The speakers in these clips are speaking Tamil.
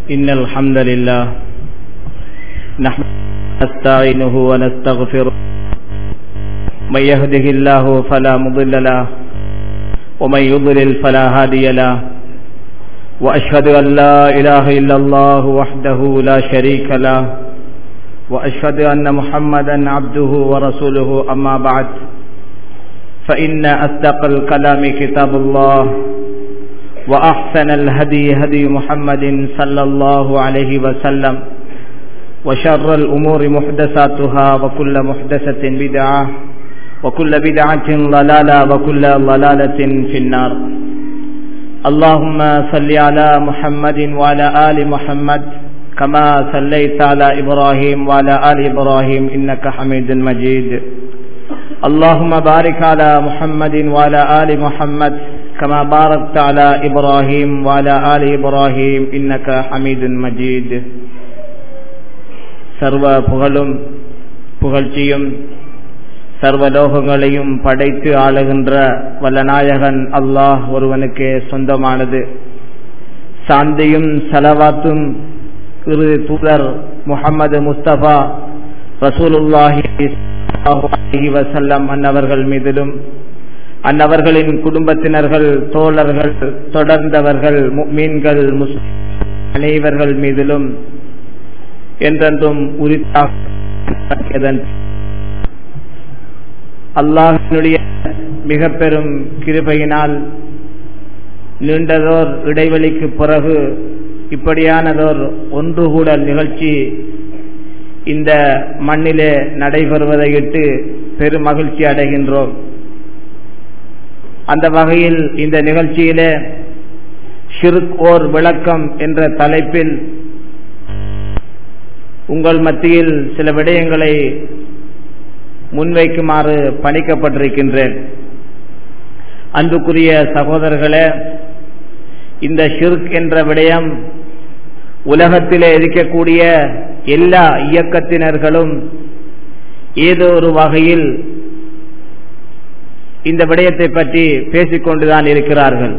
إن الحمد لله نحمد نستعينه ونستغفره من يهده الله فلا مضل له ومن يضلل فلا هادي له وأشهد أن لا إله إلا الله وحده لا شريك له وأشهد أن محمدا عبده ورسوله أما بعد فإن أصدق الكلام كتاب الله وأحسن الهدي هدي محمد صلى الله عليه وسلم وشر الأمور محدثاتها وكل محدثة بدعة وكل بدعة ضلالة وكل ضلالة في النار اللهم صل على محمد وعلى آل محمد كما صليت على إبراهيم وعلى آل إبراهيم إنك حميد مجيد اللهم بارك على محمد وعلى آل محمد كما باركت على إبراهيم وعلى آل إبراهيم إنك حميد مجيد சர்வ புகழும் புகழ்ச்சியும் சர்வலோகங்களையும் படைத்து ஆளுகின்ற வல்லநாயகன் அல்லாஹ் ஒருவனுக்கே சொந்தமானது சாந்தியும் சலவாத்தும் இரு தூதர் முகமது முஸ்தபா ரசூலுல்லாஹி வசல்லம் அன்னவர்கள் மீதிலும் அன்னவர்களின் குடும்பத்தினர்கள் தோழர்கள் தொடர்ந்தவர்கள் மீன்கள் முஸ்லிம் அனைவர்கள் மீதிலும் என்றென்றும் உரித்தாக அல்லாஹனுடைய மிக பெரும் கிருபையினால் நீண்டதோர் இடைவெளிக்கு பிறகு இப்படியானதோர் ஒன்று கூடல் நிகழ்ச்சி இந்த மண்ணிலே நடைபெறுவதையிட்டு பெரும் மகிழ்ச்சி அடைகின்றோம் அந்த வகையில் இந்த நிகழ்ச்சியிலே ஷிருக் ஓர் விளக்கம் என்ற தலைப்பில் உங்கள் மத்தியில் சில விடயங்களை முன்வைக்குமாறு பணிக்கப்பட்டிருக்கின்றேன் அன்புக்குரிய சகோதரர்களே இந்த ஷிர்க் என்ற விடயம் உலகத்திலே இருக்கக்கூடிய எல்லா இயக்கத்தினர்களும் ஏதோ ஒரு வகையில் இந்த விடயத்தை பற்றி பேசிக்கொண்டுதான் இருக்கிறார்கள்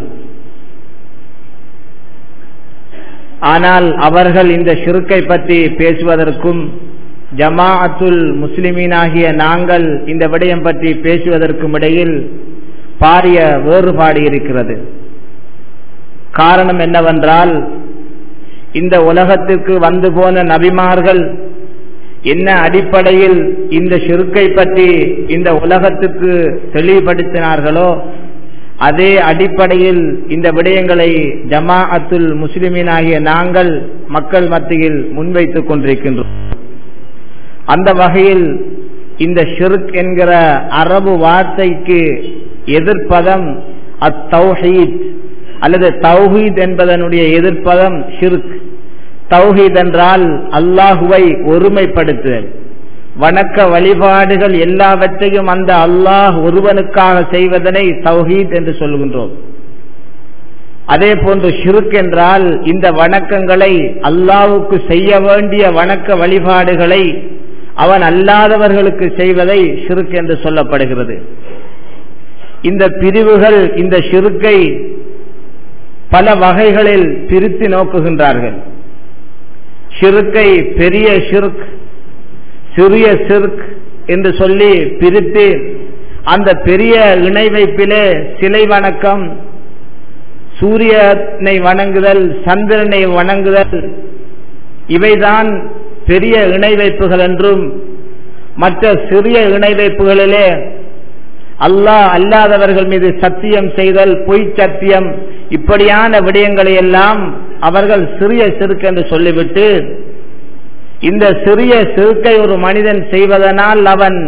ஆனால் அவர்கள் இந்த ஷிருக்கை பற்றி பேசுவதற்கும் ஜமாஅத்துல் முஸ்லிமீனாகிய நாங்கள் இந்த விடயம் பற்றி பேசுவதற்கும் இடையில் பாரிய வேறுபாடு இருக்கிறது காரணம் என்னவென்றால் இந்த உலகத்திற்கு வந்து போன நபிமார்கள் என்ன அடிப்படையில் இந்த ஷிருக்கை பற்றி இந்த உலகத்துக்கு தெளிவுபடுத்தினார்களோ அதே அடிப்படையில் இந்த விடயங்களை ஜமா அத்துல் முஸ்லிமினாகிய நாங்கள் மக்கள் மத்தியில் முன்வைத்துக் கொண்டிருக்கின்றோம் அந்த வகையில் இந்த ஷிருக் என்கிற அரபு வார்த்தைக்கு எதிர்ப்பதம் அத்தௌஹீத் அல்லது தௌஹீத் என்பதனுடைய எதிர்ப்பதம் ஷிருக் தௌஹீத் என்றால் அல்லாஹுவை ஒருமைப்படுத்துதல் வணக்க வழிபாடுகள் எல்லாவற்றையும் அந்த அல்லாஹ் ஒருவனுக்காக செய்வதனை தௌஹீத் என்று சொல்கின்றோம் அதே போன்று ஷிருக் என்றால் இந்த வணக்கங்களை அல்லாவுக்கு செய்ய வேண்டிய வணக்க வழிபாடுகளை அவன் அல்லாதவர்களுக்கு செய்வதை ஷிருக் என்று சொல்லப்படுகிறது இந்த பிரிவுகள் இந்த ஷிருக்கை பல வகைகளில் பிரித்து நோக்குகின்றார்கள் ஷிருக்கை பெரிய ஷிருக் சிறிய சிறுக் என்று சொல்லி பிரித்து அந்த பெரிய இணை வைப்பிலே சிலை வணக்கம் சூரியனை வணங்குதல் சந்திரனை வணங்குதல் இவைதான் பெரிய இணை வைப்புகள் என்றும் மற்ற சிறிய இணை வைப்புகளிலே அல்லாஹ் அல்லாதவர்கள் மீது சத்தியம் செய்தல் பொய் சத்தியம் இப்படியான விடயங்களை எல்லாம் அவர்கள் சிறிய சிறுக்கு என்று சொல்லிவிட்டு இந்த சிறிய சிறுக்கை ஒரு மனிதன் செய்வதனால் அவன்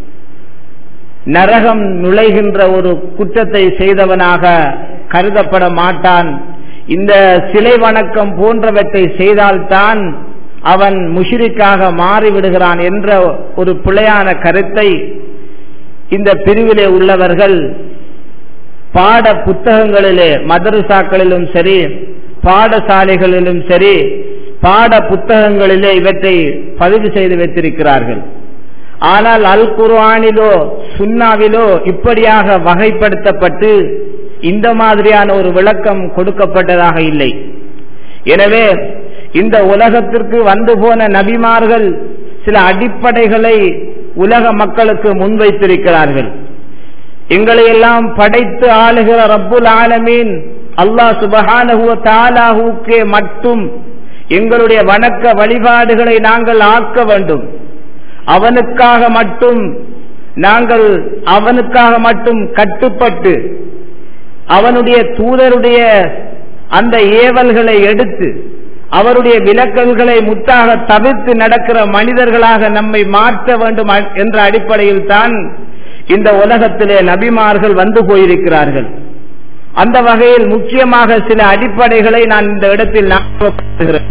நரகம் நுழைகின்ற ஒரு குற்றத்தை செய்தவனாக கருதப்பட மாட்டான் இந்த சிலை வணக்கம் போன்றவற்றை செய்தால்தான் அவன் முஷிரிக்காக மாறிவிடுகிறான் என்ற ஒரு பிழையான கருத்தை இந்த பிரிவிலே உள்ளவர்கள் பாட புத்தகங்களிலே மதரசாக்களிலும் சரி பாடசாலைகளிலும் சரி பாட புத்தகங்களிலே இவற்றை பதிவு செய்து வைத்திருக்கிறார்கள் ஆனால் அல் குர்ஆனிலோ சுன்னாவிலோ இப்படியாக வகைப்படுத்தப்பட்டு இந்த மாதிரியான ஒரு விளக்கம் கொடுக்கப்பட்டதாக இல்லை எனவே இந்த உலகத்திற்கு வந்து போன நபிமார்கள் சில அடிப்படைகளை உலக மக்களுக்கு முன்வைத்திருக்கிறார்கள் எங்களை எல்லாம் படைத்து ஆளுகிற ரப்புல் ஆலமீன் அல்லாஹ் சுபஹானஹுவ தாலாஹுக்கே மட்டும் எங்களுடைய வணக்க வழிபாடுகளை நாங்கள் ஆக்க வேண்டும் அவனுக்காக மட்டும் நாங்கள் அவனுக்காக மட்டும் கட்டுப்பட்டு அவனுடைய தூதருடைய அந்த ஏவல்களை எடுத்து அவருடைய விலக்கல்களை முத்தாக தவிர்த்து நடக்கிற மனிதர்களாக நம்மை மாற்ற வேண்டும் என்ற அடிப்படையில் தான் இந்த உலகத்திலே நபிமார்கள் வந்து போயிருக்கிறார்கள் அந்த வகையில் முக்கியமாக சில அடிப்படைகளை நான் இந்த இடத்தில் ஞாபகப்படுத்துகிறேன்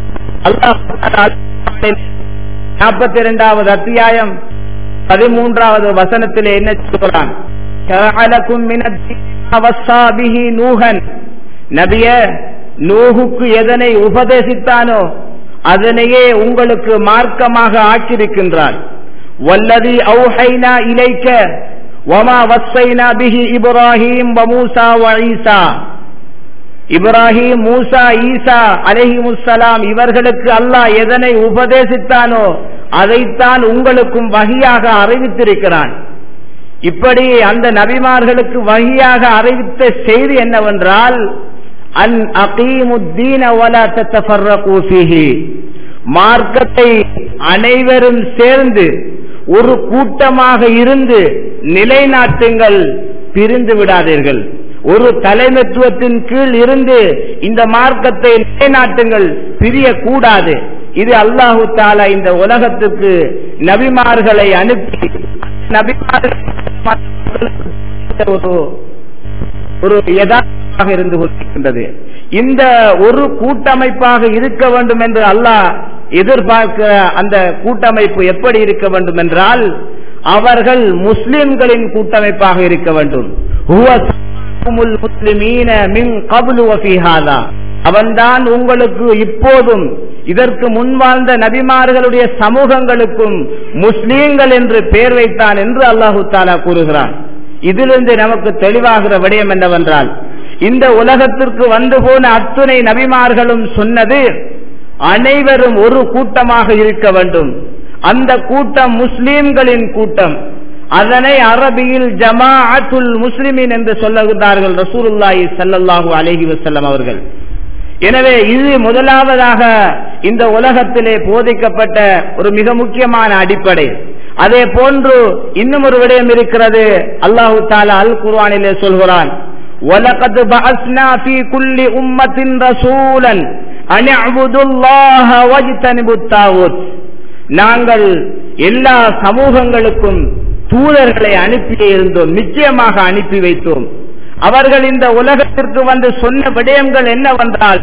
நாற்பத்தி இரண்டாவது அத்தியாயம் பதிமூன்றாவது வசனத்திலே என்ன சொல்கிறான் நபிய நூகுக்கு எதனை உபதேசித்தானோ அதனையே உங்களுக்கு மார்க்கமாக ஆக்கியிருக்கின்றான் வல்லதி அவுஹைனா இலைக்க வமா வஸ்ஸைனா பிஹி இப்ராஹிம் வமூசா வஈசா இப்ராஹிம் மூசா ஈசா அலஹிமுசலாம் இவர்களுக்கு அல்லாஹ் எதனை உபதேசித்தானோ அதைத்தான் உங்களுக்கும் வகையாக அறிவித்திருக்கிறான் இப்படி அந்த நபிமார்களுக்கு வகையாக அறிவித்த செய்தி என்னவென்றால் அன் அகீமுத்தீன மார்க்கத்தை அனைவரும் சேர்ந்து ஒரு கூட்டமாக இருந்து நிலைநாட்டுங்கள் பிரிந்து விடாதீர்கள் ஒரு தலைமைத்துவத்தின் கீழ் இருந்து இந்த மார்க்கத்தை நிலைநாட்டுங்கள் பிரியக்கூடாது இது அல்லாஹு தாலா இந்த உலகத்துக்கு நபிமார்களை அனுப்பி நபிமார்கள் ஒரு ஒரு யதார்த்தமாக இருந்து கொண்டிருக்கின்றது இந்த ஒரு கூட்டமைப்பாக இருக்க வேண்டும் என்று அல்லாஹ் எதிர்பார்க்கிற அந்த கூட்டமைப்பு எப்படி இருக்க வேண்டும் என்றால் அவர்கள் முஸ்லிம்களின் கூட்டமைப்பாக இருக்க வேண்டும் அவன்தான் உங்களுக்கு இப்போதும் இதற்கு முன் வாழ்ந்த நபிமார்களுடைய சமூகங்களுக்கும் முஸ்லீம்கள் என்று பெயர் வைத்தான் என்று அல்லாஹு தாலா கூறுகிறான் இதிலிருந்து நமக்கு தெளிவாகிற விடயம் என்னவென்றால் இந்த உலகத்திற்கு வந்து போன அத்துணை நபிமார்களும் சொன்னது அனைவரும் ஒரு கூட்டமாக இருக்க வேண்டும் அந்த கூட்டம் முஸ்லீம்களின் கூட்டம் அதனை அரபியில் ஜமாஅத்துல் முஸ்லிமின் என்று சொல்லுகிறார்கள் ரசூலுல்லாஹி ஸல்லல்லாஹு அலைஹி வஸல்லம் அவர்கள் எனவே இது முதலாவதாக இந்த உலகத்திலே போதிக்கப்பட்ட ஒரு மிக முக்கியமான அடிப்படை அதே போன்று இன்னும் ஒரு விடயம் இருக்கிறது அல்லாஹு தாலா அல் குர்ஆனிலே சொல்கிறான் وَلَقَدْ بَعَثْنَا فِي كُلِّ أُمَّةٍ رَسُولًا أَنِ اعْبُدُوا اللَّهَ وَاجْتَنِبُوا الطَّاغُوتَ நாங்கள் எல்லா சமூகங்களுக்கும் தூதர்களை அனுப்பி இருந்தோம் நிச்சயமாக அனுப்பி வைத்தோம் அவர்கள் இந்த உலகத்திற்கு வந்து சொன்ன விடயங்கள் என்னவென்றால்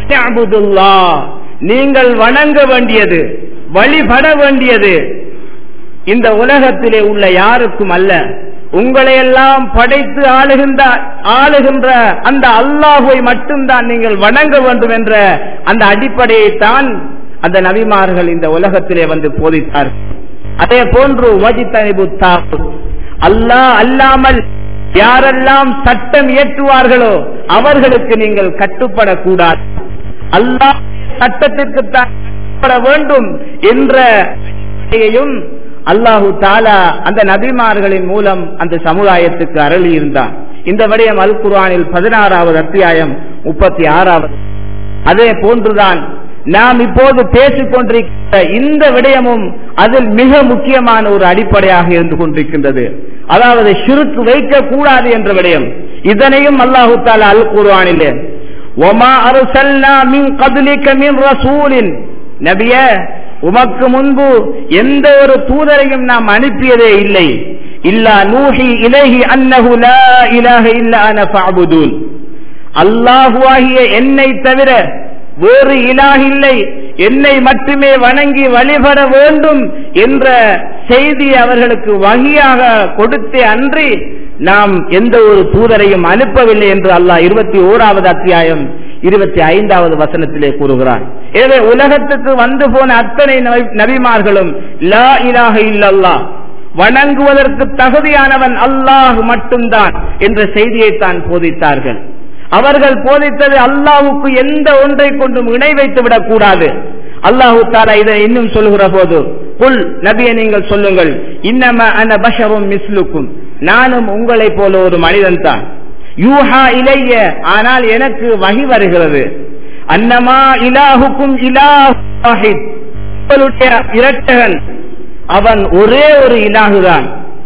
நீங்கள் வணங்க வேண்டியது வழிபட வேண்டியது இந்த உலகத்திலே உள்ள யாருக்கும் அல்ல உங்களை எல்லாம் படைத்து ஆளுகின்ற ஆளுகின்ற அந்த அல்லாஹுவை மட்டும்தான் நீங்கள் வணங்க வேண்டும் என்ற அந்த அடிப்படையை தான் அந்த நபிமார்கள் இந்த உலகத்திலே வந்து போதித்தார்கள் அதே போன்று அல்லாஹ் அல்லாமல் யாரெல்லாம் சட்டம் இயற்றுவார்களோ அவர்களுக்கு நீங்கள் கட்டுப்படக்கூடாது அல்லாஹ் சட்டத்திற்கு தான் வேண்டும் என்ற அல்லாஹு தாலா அந்த நபிமார்களின் மூலம் அந்த சமுதாயத்துக்கு அருளி இருந்தான் இந்த விடயம் அல் குர்ஆனில் பதினாறாவது அத்தியாயம் முப்பத்தி ஆறாவது அதே போன்றுதான் நாம் இப்போது பேசிக் கொண்டிருக்கிற இந்த விடயமும் அதில் மிக முக்கியமான ஒரு அடிப்படையாக இருந்து கொண்டிருக்கின்றது அதாவது சிறுக்கு வைக்க கூடாது என்ற விடயம் இதனையும் அல்லாஹு தாலா அல் குர்ஆனிலே ஒமா அருசல்லா மின் கதுலிக்க மின் ரசூலின் நபிய உமக்கு முன்பு எந்த ஒரு தூதரையும் நாம் அனுப்பியதே இல்லை இல்லா நூஹி இலஹி அன்னஹு லா இலாஹ இல்ல அன ஃபஅபுதூன் அல்லாஹுவாகிய என்னை தவிர வேறு இலாஹ் இல்லை என்னை மட்டுமே வணங்கி வழிபட வேண்டும் என்ற செய்தி அவர்களுக்கு வகையாக கொடுத்தே அன்றி நாம் எந்த ஒரு தூதரையும் அனுப்பவில்லை என்று அல்லாஹ் இருபத்தி ஓராவது அத்தியாயம் இருபத்தி ஐந்தாவது வசனத்திலே கூறுகிறார் எனவே உலகத்துக்கு வந்து போன அத்தனை நபிமார்களும் லா இலாக இல்லல்லா வணங்குவதற்கு தகுதியானவன் அல்லாஹ் மட்டும்தான் என்ற செய்தியை தான் போதித்தார்கள் அவர்கள் போதித்தது அல்லாஹுக்கு எந்த ஒன்றை கொண்டும் இணை வைத்து விடக் கூடாது அல்லாஹு தாலா இதை இன்னும் சொல்லுகிற போது புல் நபியை நீங்கள் சொல்லுங்கள் இன்னம அன பஷரும் மிஸ்லுக்கும் நானும் உங்களை போல ஒரு மனிதன் தான் யூஹா இலைய ஆனால் எனக்கு வகி வருகிறது அன்னமா இலாஹுக்கும் இலாஹித் உங்களுடைய இரட்டகன் அவன் ஒரே ஒரு இலாகுதான்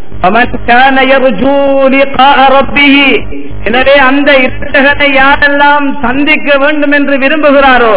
எனவே அந்த இரட்டகனை யாரெல்லாம் சந்திக்க வேண்டும் என்று விரும்புகிறாரோ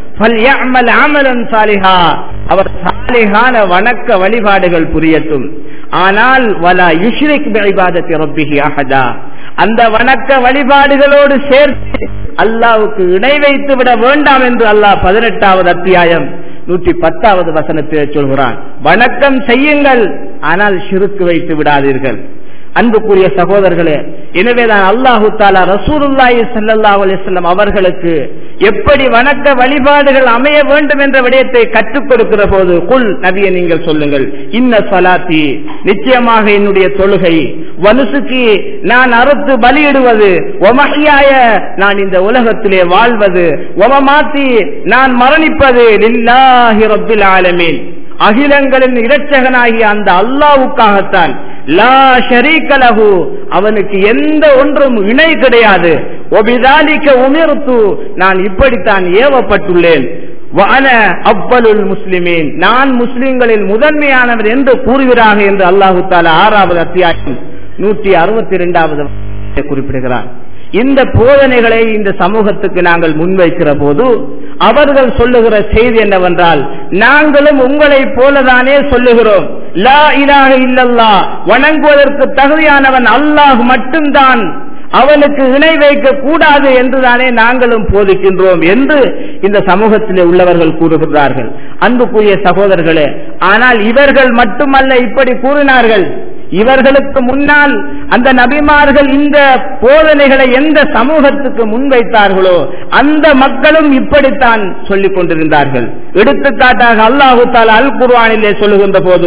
அவர் சாலிகான வணக்க வழிபாடுகள் புரியட்டும் ஆனால் வலா யுஷ்ரிக் இபாதத்தி ரப்பிஹி அஹதா அந்த வணக்க வழிபாடுகளோடு சேர்த்து அல்லாவுக்கு இணை வைத்து விட வேண்டாம் என்று அல்லாஹ் பதினெட்டாவது அத்தியாயம் நூற்றி பத்தாவது வசனத்திலே சொல்கிறான் வணக்கம் செய்யுங்கள் ஆனால் சிறுக்கு வைத்து விடாதீர்கள் அன்புக்குரிய சகோதரர்களே எனவேதான் அல்லாஹு தாலா ரசூலுல்லாஹி ஸல்லல்லாஹு அலைஹி வஸல்லம் அவர்களுக்கு எப்படி வணக்க வழிபாடுகள் அமைய வேண்டும் என்ற விடயத்தை கற்றுக் கொடுக்கிற போது குல் நபியை நீங்கள் சொல்லுங்கள் இன்ன சலாத்தி நிச்சயமாக என்னுடைய தொழுகை வனுசுக்கு நான் அறுத்து பலியிடுவது ஒமஹியாய நான் இந்த உலகத்திலே வாழ்வது ஒமமாத்தி நான் மரணிப்பது லில்லாஹி ரப்பில் ஆலமீன் அகிலங்களின் இரட்சகனாகிய அந்த அல்லாவுக்காகத்தான் லா ஷரீகலகு அவனுக்கு எந்த ஒன்றும் இணை கிடையாது ஒபிதாலிக்க உமிர்த்து நான் இப்படித்தான் ஏவப்பட்டுள்ளேன் வான அவ்வலுல் முஸ்லிமீன் நான் முஸ்லிம்களில் முதன்மையானவர் என்று கூறுகிறாக என்று அல்லாஹு தாலா ஆறாவது அத்தியாயம் நூற்றி அறுபத்தி இரண்டாவது குறிப்பிடுகிறார் இந்த போதனைகளை இந்த சமூகத்துக்கு நாங்கள் முன்வைக்கிற போது அவர்கள் சொல்லுகிற செய்தி என்னவென்றால் நாங்களும் உங்களை போலதானே சொல்லுகிறோம் லா இலாக இல்லல்லா வணங்குவதற்கு தகுதியானவன் அல்லாஹ் மட்டும்தான் அவனுக்கு இணை வைக்க கூடாது என்றுதானே நாங்களும் போதிக்கின்றோம் என்று இந்த சமூகத்திலே உள்ளவர்கள் கூறுகிறார்கள் அன்புக்குரிய சகோதரர்களே ஆனால் இவர்கள் மட்டுமல்ல இப்படி கூறினார்கள் இவர்களுக்கு முன்னால் அந்த நபிமார்கள் இந்த போதனைகளை எந்த சமூகத்துக்கு முன்வைத்தார்களோ அந்த மக்களும் இப்படித்தான் சொல்லிக் கொண்டிருந்தார்கள் எடுத்துக்காட்டாக அல்லாஹு தாலா அல் குர்வானிலே சொல்லுகின்ற போது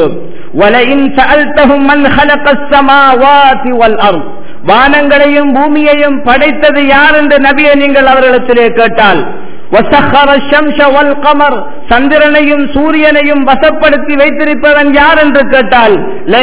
வானங்களையும் பூமியையும் படைத்தது யார் என்று நபியை நீங்கள் அவர்களிடத்திலே கேட்டால் சந்திரனையும் சூரியனையும் வசப்படுத்தி வைத்திருப்பவன் யார் என்று கேட்டால்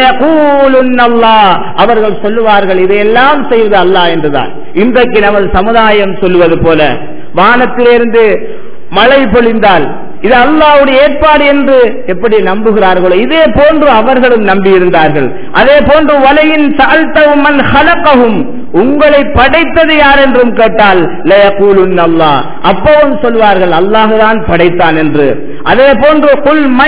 அவர்கள் சொல்லுவார்கள் இதையெல்லாம் செய்வது அல்லாஹ் என்றுதான் இன்றைக்கு நமது சமுதாயம் சொல்லுவது போல வானத்திலிருந்து மழை பொழிந்தால் இது அல்லாவுடைய ஏற்பாடு என்று எப்படி நம்புகிறார்களோ இதே போன்று அவர்களும் நம்பியிருந்தார்கள் அதே போன்று வலையின் தாழ்த்தவும் ஹலக்கவும் உங்களை படைத்தது யார் என்றும் கேட்டால் அல்லாஹ் அப்பவும் சொல்வார்கள் அல்லாஹுதான் படைத்தான் என்று அதே போன்று குல் மை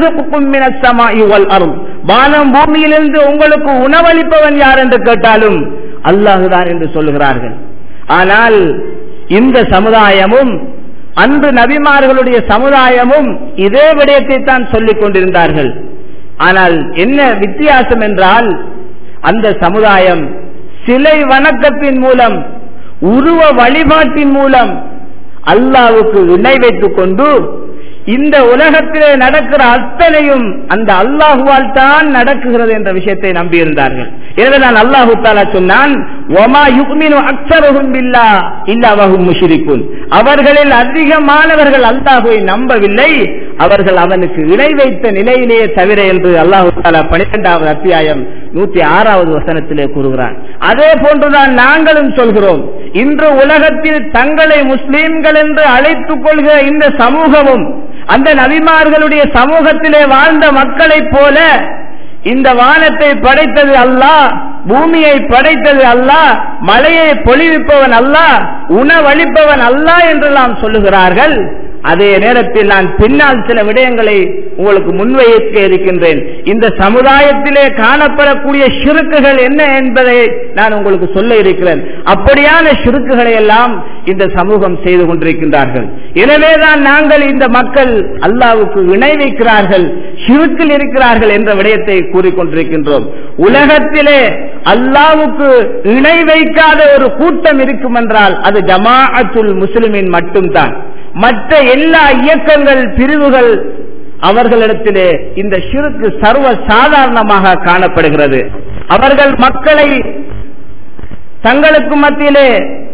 அருள் வானம் பூமியிலிருந்து உங்களுக்கு உணவளிப்பவன் யார் என்று கேட்டாலும் அல்லாஹுதான் என்று சொல்லுகிறார்கள் ஆனால் இந்த சமுதாயமும் அன்று நபிமார்களுடைய சமுதாயமும் இதே விடயத்தை தான் சொல்லிக் கொண்டிருந்தார்கள் ஆனால் என்ன வித்தியாசம் என்றால் அந்த சமுதாயம் சிலை வணக்கத்தின் மூலம் உருவ வழிபாட்டின் மூலம் அல்லாவுக்கு இணை வைத்துக் கொண்டு இந்த உலகத்திலே நடக்கிற அத்தனையும் அந்த அல்லாஹுவால் தான் நடக்குகிறது என்ற விஷயத்தை நம்பியிருந்தார்கள் எனவே நான் அல்லாஹு தாலா சொன்னான் ஒமா யுக்மினு அக்சரகும் இல்லா இல்லாவகும் முஷிரிக்குன் அவர்களில் அதிகமானவர்கள் அல்லாஹுவை நம்பவில்லை அவர்கள் அவனுக்கு இணை வைத்த நிலையிலேயே தவிர என்று அல்லாஹு தாலா பனிரெண்டாவது அத்தியாயம் நூத்தி ஆறாவது வசனத்திலே கூறுகிறான் அதே போன்றுதான் நாங்களும் சொல்கிறோம் இன்று உலகத்தில் தங்களை முஸ்லீம்கள் என்று அழைத்துக் கொள்கிற இந்த சமூகமும் அந்த நபிமார்களுடைய சமூகத்திலே வாழ்ந்த மக்களைப் போல இந்த வானத்தை படைத்தது அல்லாஹ் பூமியை படைத்தது அல்லாஹ் மழையை பொழிவிப்பவன் அல்லாஹ் உணவளிப்பவன் அல்லாஹ் என்றெல்லாம் சொல்லுகிறார்கள் அதே நேரத்தில் நான் பின்னால் சில விடயங்களை உங்களுக்கு முன்வைக்க இருக்கின்றேன் இந்த சமுதாயத்திலே காணப்படக்கூடிய சிறுக்குகள் என்ன என்பதை நான் உங்களுக்கு சொல்ல இருக்கிறேன் அப்படியான சிறுக்குகளை எல்லாம் இந்த சமூகம் செய்து கொண்டிருக்கின்றார்கள் எனவேதான் நாங்கள் இந்த மக்கள் அல்லாவுக்கு இணை வைக்கிறார்கள் சிறுக்கில் இருக்கிறார்கள் என்ற விடயத்தை கூறிக்கொண்டிருக்கின்றோம் உலகத்திலே அல்லாவுக்கு இணை வைக்காத ஒரு கூட்டம் இருக்கும் என்றால் அது ஜமாஅத்துல் முஸ்லிமின் மட்டும்தான் மற்ற எல்லா இயக்கங்கள் பிரிவுகள் அவர்களிடத்திலே இந்த சிறுக்கு சர்வ சாதாரணமாக காணப்படுகிறது அவர்கள் மக்களை தங்களுக்கு மத்தியிலே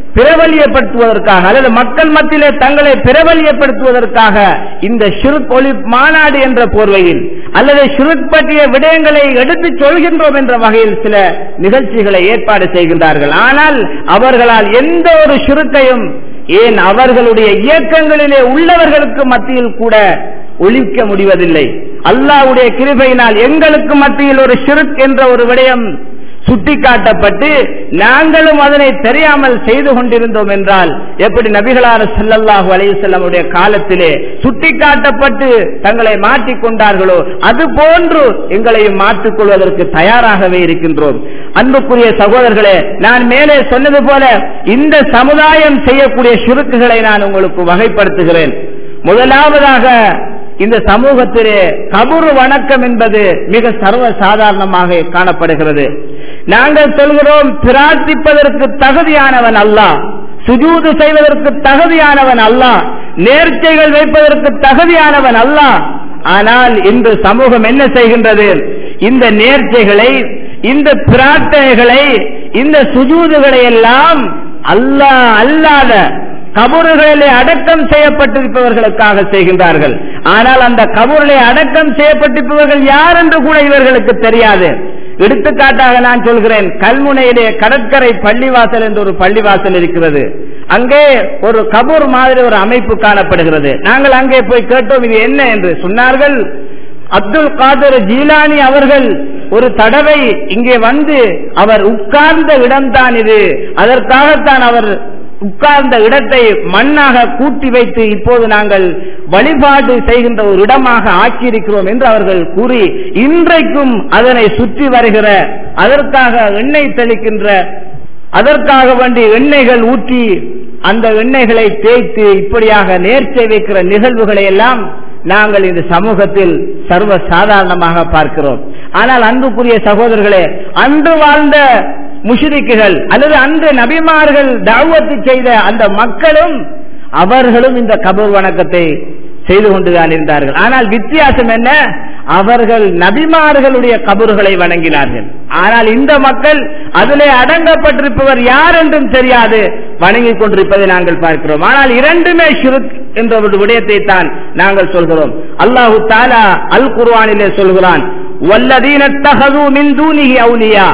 பிரபலியப்படுத்துவதற்காக அல்லது மக்கள் மத்தியிலே தங்களை பிரபலியப்படுத்துவதற்காக இந்த ஷிருக் ஒளி மாநாடு என்ற போர்வையில் அல்லது ஷிருக் பற்றிய விடயங்களை எடுத்துச் சொல்கின்றோம் என்ற வகையில் சில நிகழ்ச்சிகளை ஏற்பாடு செய்கின்றார்கள் ஆனால் அவர்களால் எந்த ஒரு ஷிருக்கையும் ஏன் அவர்களுடைய இயக்கங்களிலே உள்ளவர்களுக்கு மத்தியில் கூட ஒழிக்க முடிவதில்லை அல்லாவுடைய கிருபையினால் எங்களுக்கு மத்தியில் ஒரு ஷிருக் என்ற ஒரு விடயம் சுட்டிக்காட்டப்பட்டு நாங்களும் அதனை தெரியாமல் செய்து கொண்டிருந்தோம் என்றால் எப்படி நபிகளார் செல்லல்லாஹு அலையுடைய காலத்திலே சுட்டிக்காட்டப்பட்டு தங்களை மாற்றிக் கொண்டார்களோ அது போன்று எங்களையும் மாற்றிக் கொள்வதற்கு தயாராகவே இருக்கின்றோம் அன்புக்குரிய சகோதரர்களே நான் மேலே சொன்னது போல இந்த சமுதாயம் செய்யக்கூடிய சுருக்குகளை நான் உங்களுக்கு வகைப்படுத்துகிறேன் முதலாவதாக இந்த சமூகத்திலே கபுரு வணக்கம் என்பது மிக சர்வ சாதாரணமாக காணப்படுகிறது நாங்கள் சொல்கிறோம் பிரார்த்திப்பதற்கு தகுதியானவன் அல்ல சுஜூது செய்வதற்கு தகுதியானவன் அல்ல நேர்ச்சைகள் வைப்பதற்கு தகுதியானவன் அல்ல ஆனால் இன்று சமூகம் என்ன செய்கின்றது இந்த நேர்ச்சைகளை இந்த பிரார்த்தனைகளை இந்த சுஜூதுகளை எல்லாம் அல்லா அல்லாத கபூர்களிலே அடக்கம் செய்யப்பட்டிருப்பவர்களுக்காக செய்கின்றார்கள் ஆனால் அந்த கபூரிலே அடக்கம் செய்யப்பட்டிருப்பவர்கள் யார் என்று கூட இவர்களுக்கு தெரியாது எடுத்துக்காட்டாக நான் சொல்கிறேன் கல்முனையிலே கடற்கரை பள்ளிவாசல் என்று ஒரு பள்ளிவாசல் இருக்கிறது அங்கே ஒரு கபூர் மாதிரி ஒரு அமைப்பு காணப்படுகிறது நாங்கள் அங்கே போய் கேட்டோம் இது என்ன என்று சொன்னார்கள் அப்துல் காதர் ஜீலானி அவர்கள் ஒரு தடவை இங்கே வந்து அவர் உட்கார்ந்த இடம்தான் இது அதற்காகத்தான் அவர் உட்கார்ந்த இடத்தை மண்ணாக கூட்டி வைத்து இப்போது நாங்கள் வழிபாடு செய்கின்ற ஒரு இடமாக ஆக்கியிருக்கிறோம் என்று அவர்கள் கூறி இன்றைக்கும் அதனை சுற்றி வருகிற அதற்காக எண்ணெய் தெளிக்கின்ற அதற்காக வேண்டி எண்ணெய்கள் ஊற்றி அந்த எண்ணெய்களை தேய்த்து இப்படியாக நேர்ச்சை வைக்கிற நிகழ்வுகளை எல்லாம் நாங்கள் இந்த சமூகத்தில் சர்வ சாதாரணமாக பார்க்கிறோம் ஆனால் அன்புக்குரிய சகோதரர்களே அன்று வாழ்ந்த முஷிரிக்குகள் அல்லது அன்று நபிமார்கள் தாவத்து செய்த அந்த மக்களும் அவர்களும் இந்த கபூர் வணக்கத்தை செய்து கொண்டுதான் இருந்தார்கள் ஆனால் வித்தியாசம் என்ன அவர்கள் நபிமார்களுடைய கபூர்களை வணங்கினார்கள் ஆனால் இந்த மக்கள் அதிலே அடங்கப்பட்டிருப்பவர் யார் என்றும் தெரியாது வணங்கிக் கொண்டிருப்பதை நாங்கள் பார்க்கிறோம் ஆனால் இரண்டுமே ஷிருக் என்ற ஒரு விடயத்தை தான் நாங்கள் சொல்கிறோம் அல்லாஹு தாலா அல் குர்வானிலே சொல்கிறான் வல்லதீனத்தகது மின் தூனிகி அவுலியா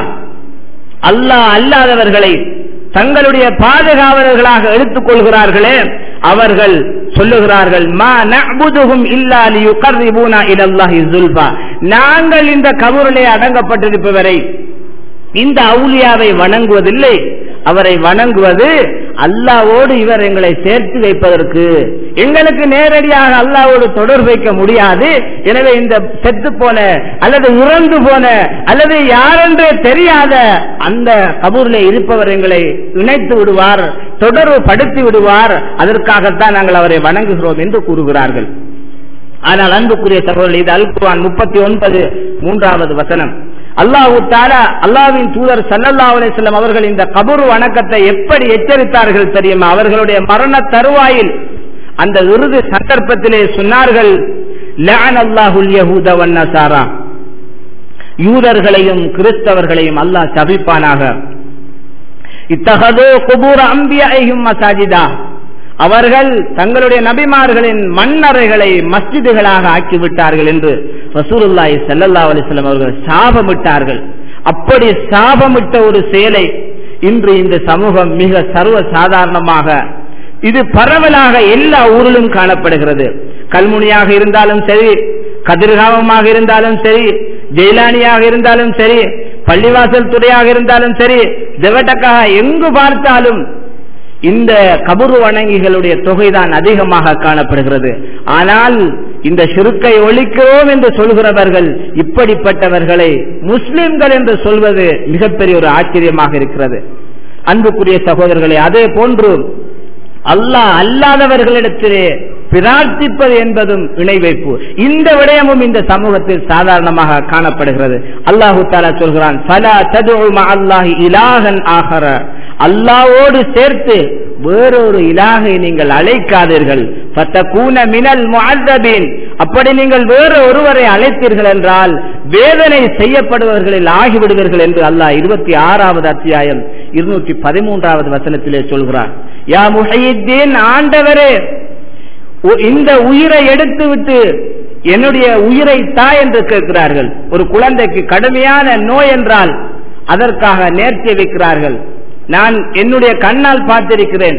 அல்லாஹ் அல்லாதவர்களை தங்களுடைய பாதுகாவலர்களாக எடுத்துக் கொள்கிறார்களே அவர்கள் சொல்லுகிறார்கள் மா நஅபுதுஹும் இல்லா லியுகர்ரிபூனா இலல்லாஹி ஸுல்ஃபா நாங்கள் இந்த கபூரிலே அடங்கப்பட்டிருப்பவரை இந்த அவுலியாவை வணங்குவதில்லை அவரை வணங்குவது அல்லாவோடு இவர் எங்களை சேர்த்து வைப்பதற்கு எங்களுக்கு நேரடியாக அல்லாவோடு தொடர்பு வைக்க முடியாது எனவே இந்த செத்து போன அல்லது இறந்து போன அல்லது யாரென்றே தெரியாத அந்த கபூரில் இருப்பவர் எங்களை இணைத்து விடுவார் தொடர்பு படுத்தி விடுவார் அதற்காகத்தான் நாங்கள் அவரை வணங்குகிறோம் என்று கூறுகிறார்கள் ஆனால் அன்புக்குரிய சகோதரர் இது அல்குவான் முப்பத்தி ஒன்பது மூன்றாவது வசனம் அல்லாஹு தாலா அல்லாவின் தூதர் சல்லல்லா அலிஸ்லாம் அவர்கள் இந்த கபூர் வணக்கத்தை எப்படி எச்சரித்தார்கள் தெரியுமா அவர்களுடைய மரண தருவாயில் அந்த இறுதி சந்தர்ப்பத்திலே சொன்னார்கள் லான் அல்லாஹுல் யஹூத வன்னசாரா யூதர்களையும் கிறிஸ்தவர்களையும் அல்லாஹ் சபிப்பானாக இத்தகதோ குபூர் அம்பியாயும் மசாஜிதா அவர்கள் தங்களுடைய நபிமார்களின் மண்ணறைகளை மஸ்ஜிதுகளாக ஆக்கிவிட்டார்கள் என்று ரசூலுல்லாஹி ஸல்லல்லா அலிஸ்லாம் அவர்கள் சாபமிட்டார்கள் அப்படி சாபமிட்ட ஒரு செயலை இன்று இந்த சமூகம் மிக சர்வ சாதாரணமாக இது பரவலாக எல்லா ஊரிலும் காணப்படுகிறது கல்முனியாக இருந்தாலும் சரி கதிர்காமமாக இருந்தாலும் சரி ஜெயிலானியாக இருந்தாலும் சரி பள்ளிவாசல் துறையாக இருந்தாலும் சரி தெவட்டக்காக எங்கு பார்த்தாலும் இந்த கபுரு வணங்கிகளுடைய தொகைதான் அதிகமாக காணப்படுகிறது ஆனால் இந்த சிறுக்கை ஒழிக்கிறோம் என்று சொல்கிறவர்கள் இப்படிப்பட்டவர்களை முஸ்லிம்கள் என்று சொல்வது மிகப்பெரிய ஒரு ஆச்சரியமாக இருக்கிறது அன்புக்குரிய சகோதரர்களே அதே போன்று அல்லாஹ் அல்லாதவர்களிடத்திலே பிரார்த்திப்பது என்பதும் இணை வைப்பு இந்த விடயமும் இந்த சமூகத்தில் சாதாரணமாக காணப்படுகிறது அல்லாஹு தாலா சொல்கிறான் பலா தது அல்லாஹி இலாகன் ஆகர அல்லாவோடு சேர்த்து வேறொரு இலாகை நீங்கள் அழைக்காதீர்கள் ஃபத்தகூன மினல் முஅத்தபீன் அப்படி நீங்கள் வேறு ஒருவரை அழைத்தீர்கள் என்றால் வேதனை செய்யப்படுபவர்களில் ஆகிவிடுவீர்கள் என்று அல்லாஹ் இருபத்தி ஆறாவது அத்தியாயம் இருநூற்றி பதிமூன்றாவது வசனத்திலே சொல்கிறார் யா முஹையுத்தீன் ஆண்டவரே உ- இந்த உயிரை எடுத்து விட்டு என்னுடைய உயிரை தா என்று கேட்கிறார்கள் ஒரு குழந்தைக்கு கடுமையான நோய் என்றால் அதற்காக நேர்த்தி வைக்கிறார்கள் நான் என்னுடைய கண்ணால் பார்த்திருக்கிறேன்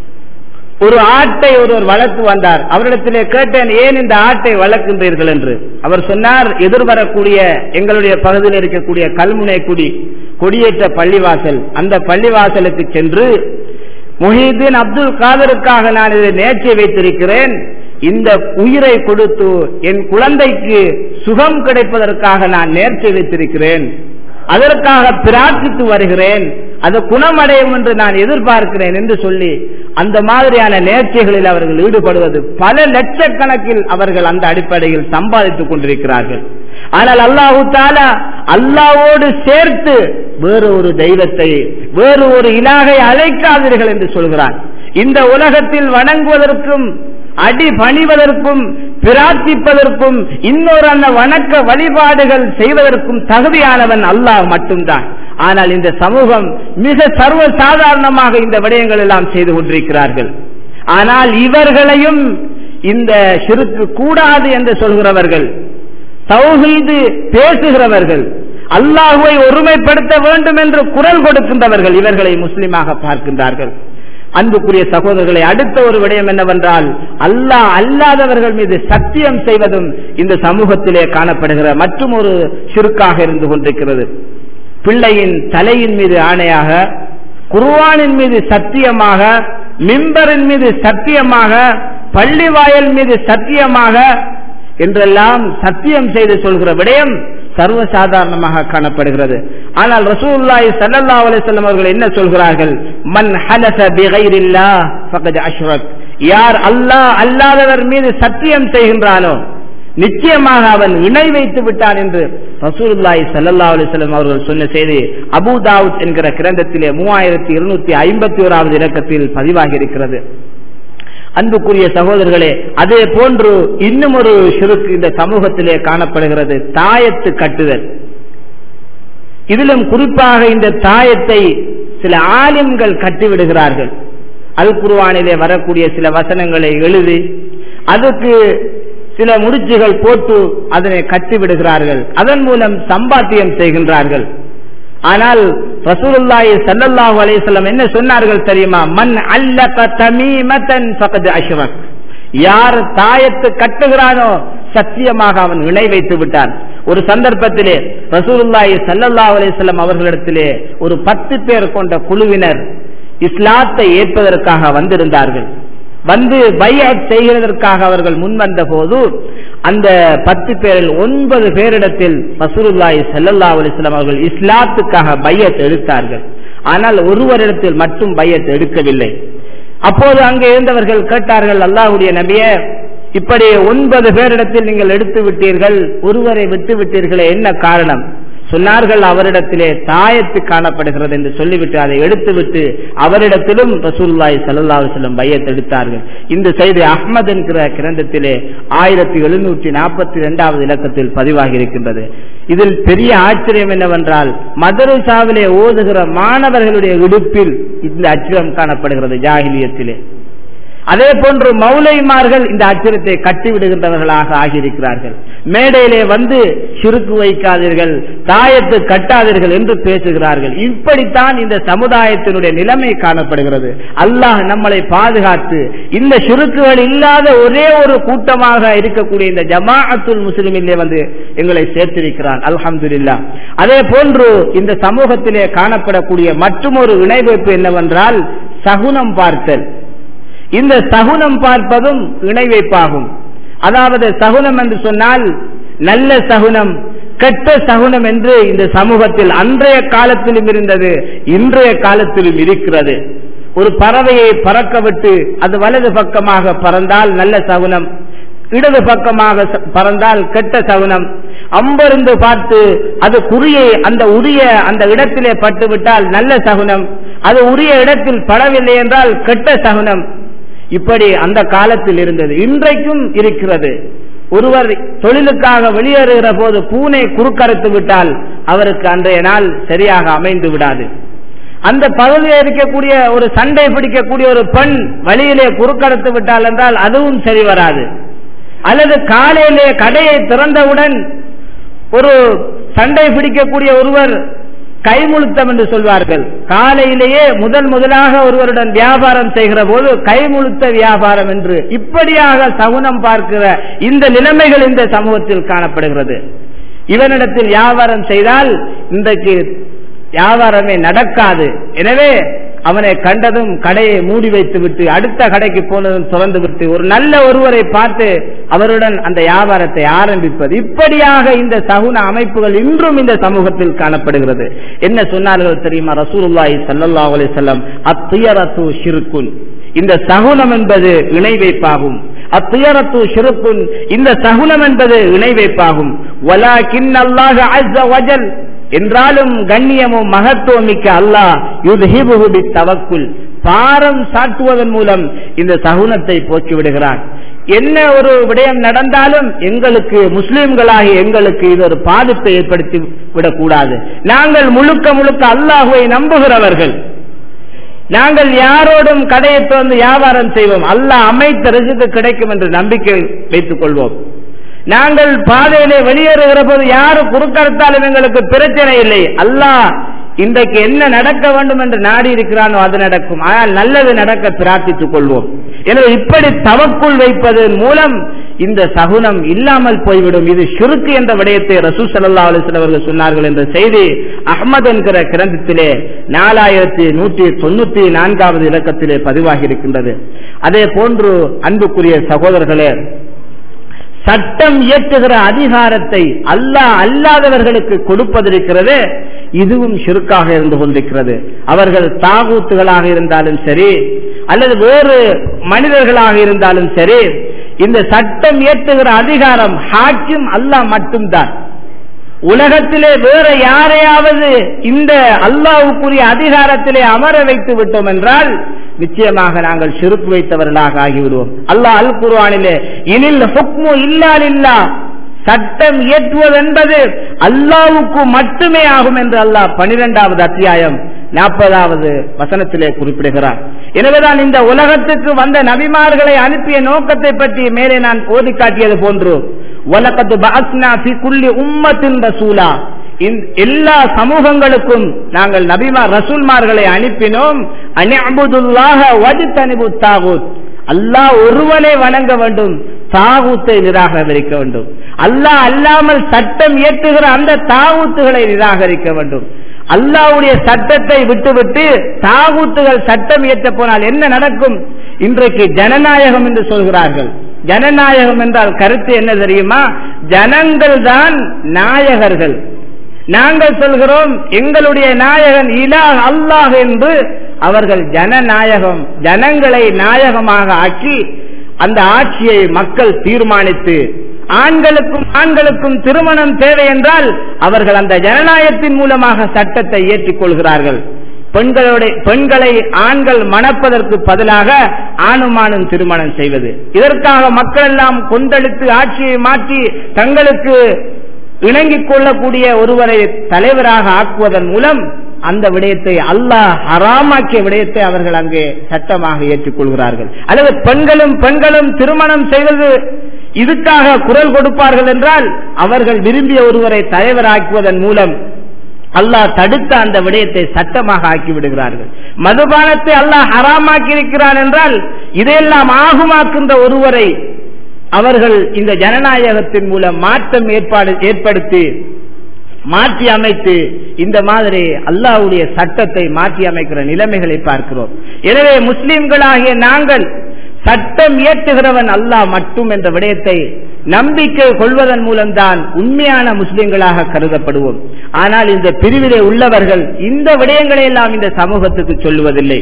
ஒரு ஆட்டை ஒருவர் வளர்த்து வந்தார் அவரிடத்திலே கேட்டேன் ஏன் இந்த ஆட்டை வளர்க்கின்றீர்கள் என்று அவர் சொன்னார் எதிர்வரக்கூடிய எங்களுடைய பகுதியில் இருக்கக்கூடிய கல்முனை குடி கொடியேற்ற பள்ளிவாசல் அந்த பள்ளிவாசலுக்கு சென்று முஹீதீன் அப்துல் காதருக்காக நான் இதை நேர்ச்சி வைத்திருக்கிறேன் இந்த உயிரை கொடுத்து என் குழந்தைக்கு சுகம் கிடைப்பதற்காக நான் நேர்ச்சி வைத்திருக்கிறேன் அதற்காக பிரார்த்தித்து வருகிறேன் அது குணமடையும் என்று நான் எதிர்பார்க்கிறேன் என்று சொல்லி அந்த மாதிரியான நேர்ச்சிகளில் அவர்கள் ஈடுபடுவது பல லட்சக்கணக்கில் அவர்கள் அந்த அடிப்படையில் சம்பாதித்துக் கொண்டிருக்கிறார்கள் ஆனால் அல்லாஹு தாலா அல்லாவோடு சேர்த்து வேறு ஒரு தெய்வத்தை வேறு ஒரு இலாகை அழைக்காதீர்கள் என்று சொல்கிறான் இந்த உலகத்தில் வணங்குவதற்கும் அடி பணிவதற்கும் பிரார்த்திப்பதற்கும் இன்னொரு அந்த வணக்க வழிபாடுகள் செய்வதற்கும் தகுதியானவன் அல்லாஹ் மட்டும்தான் ஆனால் இந்த சமூகம் மிக சர்வ சாதாரணமாக இந்த விடயங்கள் எல்லாம் செய்து கொண்டிருக்கிறார்கள் ஆனால் இவர்களையும் இந்த சிறுக்கு கூடாது என்று சொல்கிறவர்கள் தௌஹீது பேசுகிறவர்கள் அல்லாஹுவை ஒருமைப்படுத்த வேண்டும் என்று குரல் கொடுக்கின்றவர்கள் இவர்களை முஸ்லிமாக பார்க்கின்றார்கள் அன்புக்குரிய சகோதரர்களை அடுத்த ஒரு விடயம் என்னவென்றால் அல்லாஹ் அல்லாதவர்கள் மீது சத்தியம் செய்வதும் இந்த சமூகத்திலே காணப்படுகிற மற்றும் ஒரு சிறுக்காக இருந்து கொண்டிருக்கிறது பிள்ளையின் தலையின் மீது ஆணையாக குர்ஆனின் மீது சத்தியமாக மிம்பரின் மீது சத்தியமாக பள்ளிவாயல் மீது சத்தியமாக என்றெல்லாம் சத்தியம் செய்து சொல்கிற விடயம் சர்வசாதாரணமாக காணப்படுகிறது ஆனால் ரசூலுல்லாஹி ஸல்லல்லாஹு அலைஹி வஸல்லம் அவர்கள் என்ன சொல்கிறார்கள் மன் ஹலஸ பிகைரில்லாஹ் ஃபகத் அஷ்ரக் யார் அல்லாஹ் அல்லாதவர் மீது சத்தியம் செய்கின்றானோ நிச்சயமாக அவன் இணை வைத்து விட்டான் என்று ரசூலுல்லாஹி ஸல்லல்லாஹு அலைஹி வஸல்லம் அவர்கள் சொன்ன செய்தி அபூ தாவூத் என்கிற கிரந்தத்திலே மூவாயிரத்தி இருநூத்தி ஐம்பத்தி ஓராவது இலக்கத்தில் பதிவாகி இருக்கிறது அன்புக்குரிய சகோதரர்களே அதே போன்று இன்னும் ஒரு சிறுக்கு இந்த சமூகத்திலே காணப்படுகிறது தாயத்து கட்டுதல் இதிலும் குறிப்பாக இந்த தாயத்தை சில ஆலிம்கள் கட்டிவிடுகிறார்கள் அல் குர்ஆனிலே வரக்கூடிய சில வசனங்களை எழுதி அதுக்கு சில முடிச்சுகள் போட்டு அதனை கட்டிவிடுகிறார்கள் அதன் மூலம் சம்பாத்தியம் செய்கின்றார்கள் ஆனால் ரசூலுல்லாஹி ஸல்லல்லாஹு அலைஹி வஸல்லம் என்ன சொன்னார்கள் தெரியுமா மன் அல்லக தமீமத்தன் ஃபகத் அஷ்ரக் யார் தாயத்து கட்டுகிறானோ சத்தியமாக அவன் இணை வைத்து விட்டான் ஒரு சந்தர்ப்பத்திலே ரசூலுல்லாஹி ஸல்லல்லாஹு அலைஹி வஸல்லம் அவர்களிடத்திலே ஒரு பத்து பேர் கொண்ட குழுவினர் இஸ்லாத்தை ஏற்பதற்காக வந்திருந்தார்கள் வந்து பையத் செய்கிறதற்காக அவர்கள் முன்வந்த போது அந்த பத்து பேரில் ஒன்பது பேரிடத்தில் ரசூலுல்லாஹி ஸல்லல்லாஹு அலைஹி வஸல்லம் அவர்கள் இஸ்லாத்துக்காக பையத் எடுத்தார்கள் ஆனால் ஒருவரிடத்தில் மட்டும் பையத் எடுக்கவில்லை அப்போது அங்கே இருந்தவர்கள் கேட்டார்கள் அல்லாஹ்வுடைய நபியே இப்படி ஒன்பது பேரிடத்தில் நீங்கள் எடுத்து விட்டீர்கள் ஒருவரை விட்டு விட்டீர்களே என்ன காரணம் சொன்னார்கள் அவரிடத்திலே தாயத்து காணப்படுகிறது என்று சொல்லிவிட்டு அதை எடுத்துவிட்டு அவரிடத்திலும் ரசூல்லாய் சல்லா செல்லம் பையத் எடுத்தார்கள் இந்த செய்தி அஹ்மத் என்கிற கிரந்தத்திலே ஆயிரத்தி எழுநூற்றி நாற்பத்தி இரண்டாவது இலக்கத்தில் பதிவாகி இருக்கின்றது இதில் பெரிய ஆச்சரியம் என்னவென்றால் மதரசாவிலே ஓதுகிற மாணவர்களுடைய இடுப்பில் இந்த அச்சரம் காணப்படுகிறது ஜாகிலியத்திலே அதே போன்று மௌலைமார்கள் இந்த அச்சரத்தை கட்டிவிடுகின்றவர்களாக ஆகியிருக்கிறார்கள் மேடையிலே வந்து சிறுக்கு வைக்காதீர்கள் தாயத்து கட்டாதீர்கள் என்று பேசுகிறார்கள் இப்படித்தான் இந்த சமுதாயத்தினுடைய நிலைமை காணப்படுகிறது அல்லாஹ் நம்மளை பாதுகாத்து இந்த சிறுக்குகள் இல்லாத ஒரே ஒரு கூட்டமாக இருக்கக்கூடிய இந்த ஜமாஅத்துல் முஸ்லிமிலே வந்து எங்களை சேர்த்திருக்கிறான் அல்ஹம்துலில்லா அதே போன்று இந்த சமூகத்திலே காணப்படக்கூடிய மற்றொரு இணைவைப்பு என்னவென்றால் சகுனம் பார்த்தல் இந்த சகுனம் பார்ப்பதும் இணை வைப்பாகும் அதாவது சகுனம் என்று சொன்னால் நல்ல சகுனம் கெட்ட சகுனம் என்று இந்த சமூகத்தில் அன்றைய காலத்திலும் இருந்தது இன்றைய காலத்திலும் இருக்கிறது ஒரு பறவையை பறக்க விட்டு அது வலது பக்கமாக பறந்தால் நல்ல சகுனம் இடது பக்கமாக ச- பறந்தால் கெட்ட சகுனம் அம்பருந்து பார்த்து அது குறியை அந்த உரிய அந்த இடத்திலே பட்டுவிட்டால் நல்ல சகுனம் அது உரிய இடத்தில் படவில்லை என்றால் கெட்ட சகுனம் இப்படி அந்த காலத்தில் இருந்தது இன்றைக்கும் இருக்கிறது ஒருவர் தொழிலுக்காக வெளியேறுகிற போது பூனை குறுக்கறுத்து விட்டால் அவருக்கு அன்றைய நாள் சரியாக அமைந்து விடாது அந்த பகுதியில் இருக்கக்கூடிய ஒரு சண்டை பிடிக்கக்கூடிய ஒரு பெண் வழியிலே குறுக்கடத்து விட்டால் என்றால் அதுவும் சரி வராது அல்லது காலையிலே கடையை திறந்தவுடன் ஒரு சண்டை பிடிக்கக்கூடிய ஒருவர் கைமுழுத்தம் என்று சொல்வார்கள் காலையிலேயே முதல் முதலாக ஒருவருடன் வியாபாரம் செய்கிற போது கைமுழுத்த வியாபாரம் என்று இப்படியாக சகுனம் பார்க்கிற இந்த நிலைமைகள் இந்த சமூகத்தில் காணப்படுகிறது இவனிடத்தில் வியாபாரம் செய்தால் இன்றைக்கு வியாபாரமே நடக்காது எனவே அவனை கண்டதும் கடையை மூடி வைத்து விட்டு அடுத்த கடைக்கு போனதும் திறந்து விட்டு ஒரு நல்ல ஒருவரை பார்த்து அவருடன் அந்த வியாபாரத்தை ஆரம்பிப்பது இப்படியாக இந்த சகுன அமைப்புகள் இன்றும் இந்த சமூகத்தில் காணப்படுகிறது என்ன சொன்னார்கள் தெரியுமா ரசூலுல்லாஹி ஸல்லல்லாஹு அலைஹி வஸல்லம் அத்தியரத்து ஷிர்குன் இந்த சகுனம் என்பது இணை வைப்பாகும் அத்தியரத்து ஷிருக்குன் இந்த சகுனம் என்பது இணை வைப்பாகும் வலாகின் அல்லாஹ் அஸ்ஸ வஜல் என்றாலும் கண்ணியமும் மகத்துவம் மிக்க அல்லாஹ் யுத்ஹிபுஹு தவக்குல் பாரம் சாட்டுவதன் மூலம் இந்த சகுனத்தை போக்கி விடுகிறான் என்ன ஒரு விடயம் நடந்தாலும் எங்களுக்கு முஸ்லிம்களாகி எங்களுக்கு இது ஒரு பாதிப்பை ஏற்படுத்தி விடக்கூடாது நாங்கள் முழுக்க முழுக்க அல்லாஹுவை நம்புகிறவர்கள் நாங்கள் யாரோடும் கடையை திறந்து வியாபாரம் செய்வோம் அல்லாஹ் அமைத்த ரிசுக்கு கிடைக்கும் என்று நம்பிக்கை வைத்துக் கொள்வோம் நாங்கள் பாதையிலே வெளியேறுகிற போது யாரு குறுக்கறுத்தாலும் எங்களுக்கு பிரச்சனை இல்லை அல்லாஹ் இன்றைக்கு என்ன நடக்க வேண்டும் என்று நாடி இருக்கிறானோ அது நடக்கும் ஆனால் நல்லது நடக்க பிரார்த்தித்துக் கொள்வோம் எனவே இப்படி தவக்குள் வைப்பதன் மூலம் இந்த சகுனம் இல்லாமல் போய்விடும் இது ஷிருக்கு என்ற விடயத்தை ரசூ சல்லா அலிஸ்லாம் அவர்கள் சொன்னார்கள் என்ற செய்தி அஹ்மத் என்கிற கிரந்தத்திலே நாலாயிரத்தி நூற்றி தொண்ணூத்தி நான்காவது இலக்கத்திலே பதிவாகி இருக்கின்றது அதே போன்று அன்புக்குரிய சகோதரர்களே சட்டம் இயற்றுகிற அதிகாரத்தை அல்லாஹ் அல்லாதவர்களுக்கு கொடுப்பதிருக்கிறது இதுவும் சிறுக்காக இருந்து கொண்டிருக்கிறது அவர்கள் தாகூத்துகளாக இருந்தாலும் சரி அல்லது வேறு மனிதர்களாக இருந்தாலும் சரி இந்த சட்டம் இயற்றுகிற அதிகாரம் ஹாக்கிம் அல்லாஹ் மட்டும்தான் உலகத்திலே வேற யாரையாவது இந்த அல்லாவுக்குரிய அதிகாரத்திலே அமர வைத்து விட்டோம் என்றால் நிச்சயமாக நாங்கள் சிறுப்பு வைத்தவர்களாக ஆகிவிடுவோம் அல்லாஹ் அல் குர்ஆனிலே இனில் ஹுக்மு இல்லால் இல்லா சட்டம் இயற்றுவதென்பது அல்லாவுக்கு மட்டுமே ஆகும் என்று அல்லாஹ் பனிரெண்டாவது அத்தியாயம் நாற்பதாவது வசனத்திலே குறிப்பிடுகிறார் எனவேதான் இந்த உலகத்துக்கு வந்த நபிமார்களை அனுப்பிய நோக்கத்தை பற்றி மேலே நான் ஓதி காட்டியது போன்று உலகத்து பாஸ்னா ஃபி குல்லி உம்மத்தின் ரசூலா எல்லா சமூகங்களுக்கும் நாங்கள் நபிமா ரசூல்மார்களை அனுப்பினோம் அனிபுதுல்லாக வஜித்தனிபு தாகூத் அல்லாஹ் ஒருவனை வணங்க வேண்டும் தாகூத்தை நிராகரிக்க வேண்டும் அல்லாஹ் அல்லாமல் சட்டம் இயற்றுகிற அந்த தாகூத்துகளை நிராகரிக்க வேண்டும் அல்லாவுடைய சட்டத்தை விட்டுவிட்டு தாகூத்துகள் சட்டம் இயற்ற போனால் என்ன நடக்கும் இன்றைக்கு ஜனநாயகம் என்று சொல்கிறார்கள் ஜனநாயகம் என்றால் கருத்து என்ன தெரியுமா ஜனங்கள் தான் நாயகர்கள் நாங்கள் சொல்கிறோம் எங்களுடைய நாயகன் இலா அல்லாஹ் என்று அவர்கள் ஜனநாயகம் ஜனங்களை நாயகமாக ஆக்கி அந்த ஆட்சியை மக்கள் தீர்மானித்து ஆண்களுக்கும் ஆண்களுக்கும் திருமணம் தேவை என்றால் அவர்கள் அந்த ஜனநாயகத்தின் மூலமாக சட்டத்தை ஏற்றிக் கொள்கிறார்கள் பெண்களுடைய பெண்களை ஆண்கள் மணப்பதற்கு பதிலாக ஆணுமானும் திருமணம் செய்வது இதற்காக மக்கள் எல்லாம் கொந்தளித்து ஆட்சியை மாற்றி தங்களுக்கு இணங்கிக் கொள்ளக்கூடிய ஒருவரை தலைவராக ஆக்குவதன் மூலம் அந்த விடயத்தை அல்லாஹ் ஹராமாக்கிய விடயத்தை அவர்கள் அங்கே சட்டமாக ஏற்றுக்கொள்கிறார்கள் அல்லது பெண்களும் பெண்களும் திருமணம் செய்வது இதுக்காக குரல் கொடுப்பார்கள் என்றால் அவர்கள் விரும்பிய ஒருவரை தலைவராக்குவதன் மூலம் அல்லாஹ் தடுத்த அந்த விடயத்தை சட்டமாக ஆக்கி விடுகிறார்கள் மதுபானத்தை அல்லாஹ் ஹராமாக்கி இருக்கிறான் என்றால் இதையெல்லாம் ஆகுமாக்கின்ற ஒருவரை அவர்கள் இந்த ஜனநாயகத்தின் மூலம் மாற்றம் ஏற்பாடு ஏற்படுத்தி மாற்றி அமைத்து இந்த மாதிரி அல்லாஹ்வுடைய சட்டத்தை மாற்றி அமைக்கிற நிலைமைகளை பார்க்கிறோம் எனவே முஸ்லிம்களாகிய நாங்கள் சட்டம் இயற்றுகிறவன் அல்லாஹ் மட்டும் என்ற விடயத்தை நம்பிக்கை கொள்வதன் மூலம்தான் உண்மையான முஸ்லிம்களாக கருதப்படுவோம் ஆனால் இந்த பிரிவிலே உள்ளவர்கள் இந்த விடயங்களை எல்லாம் இந்த சமூகத்துக்கு சொல்லுவதில்லை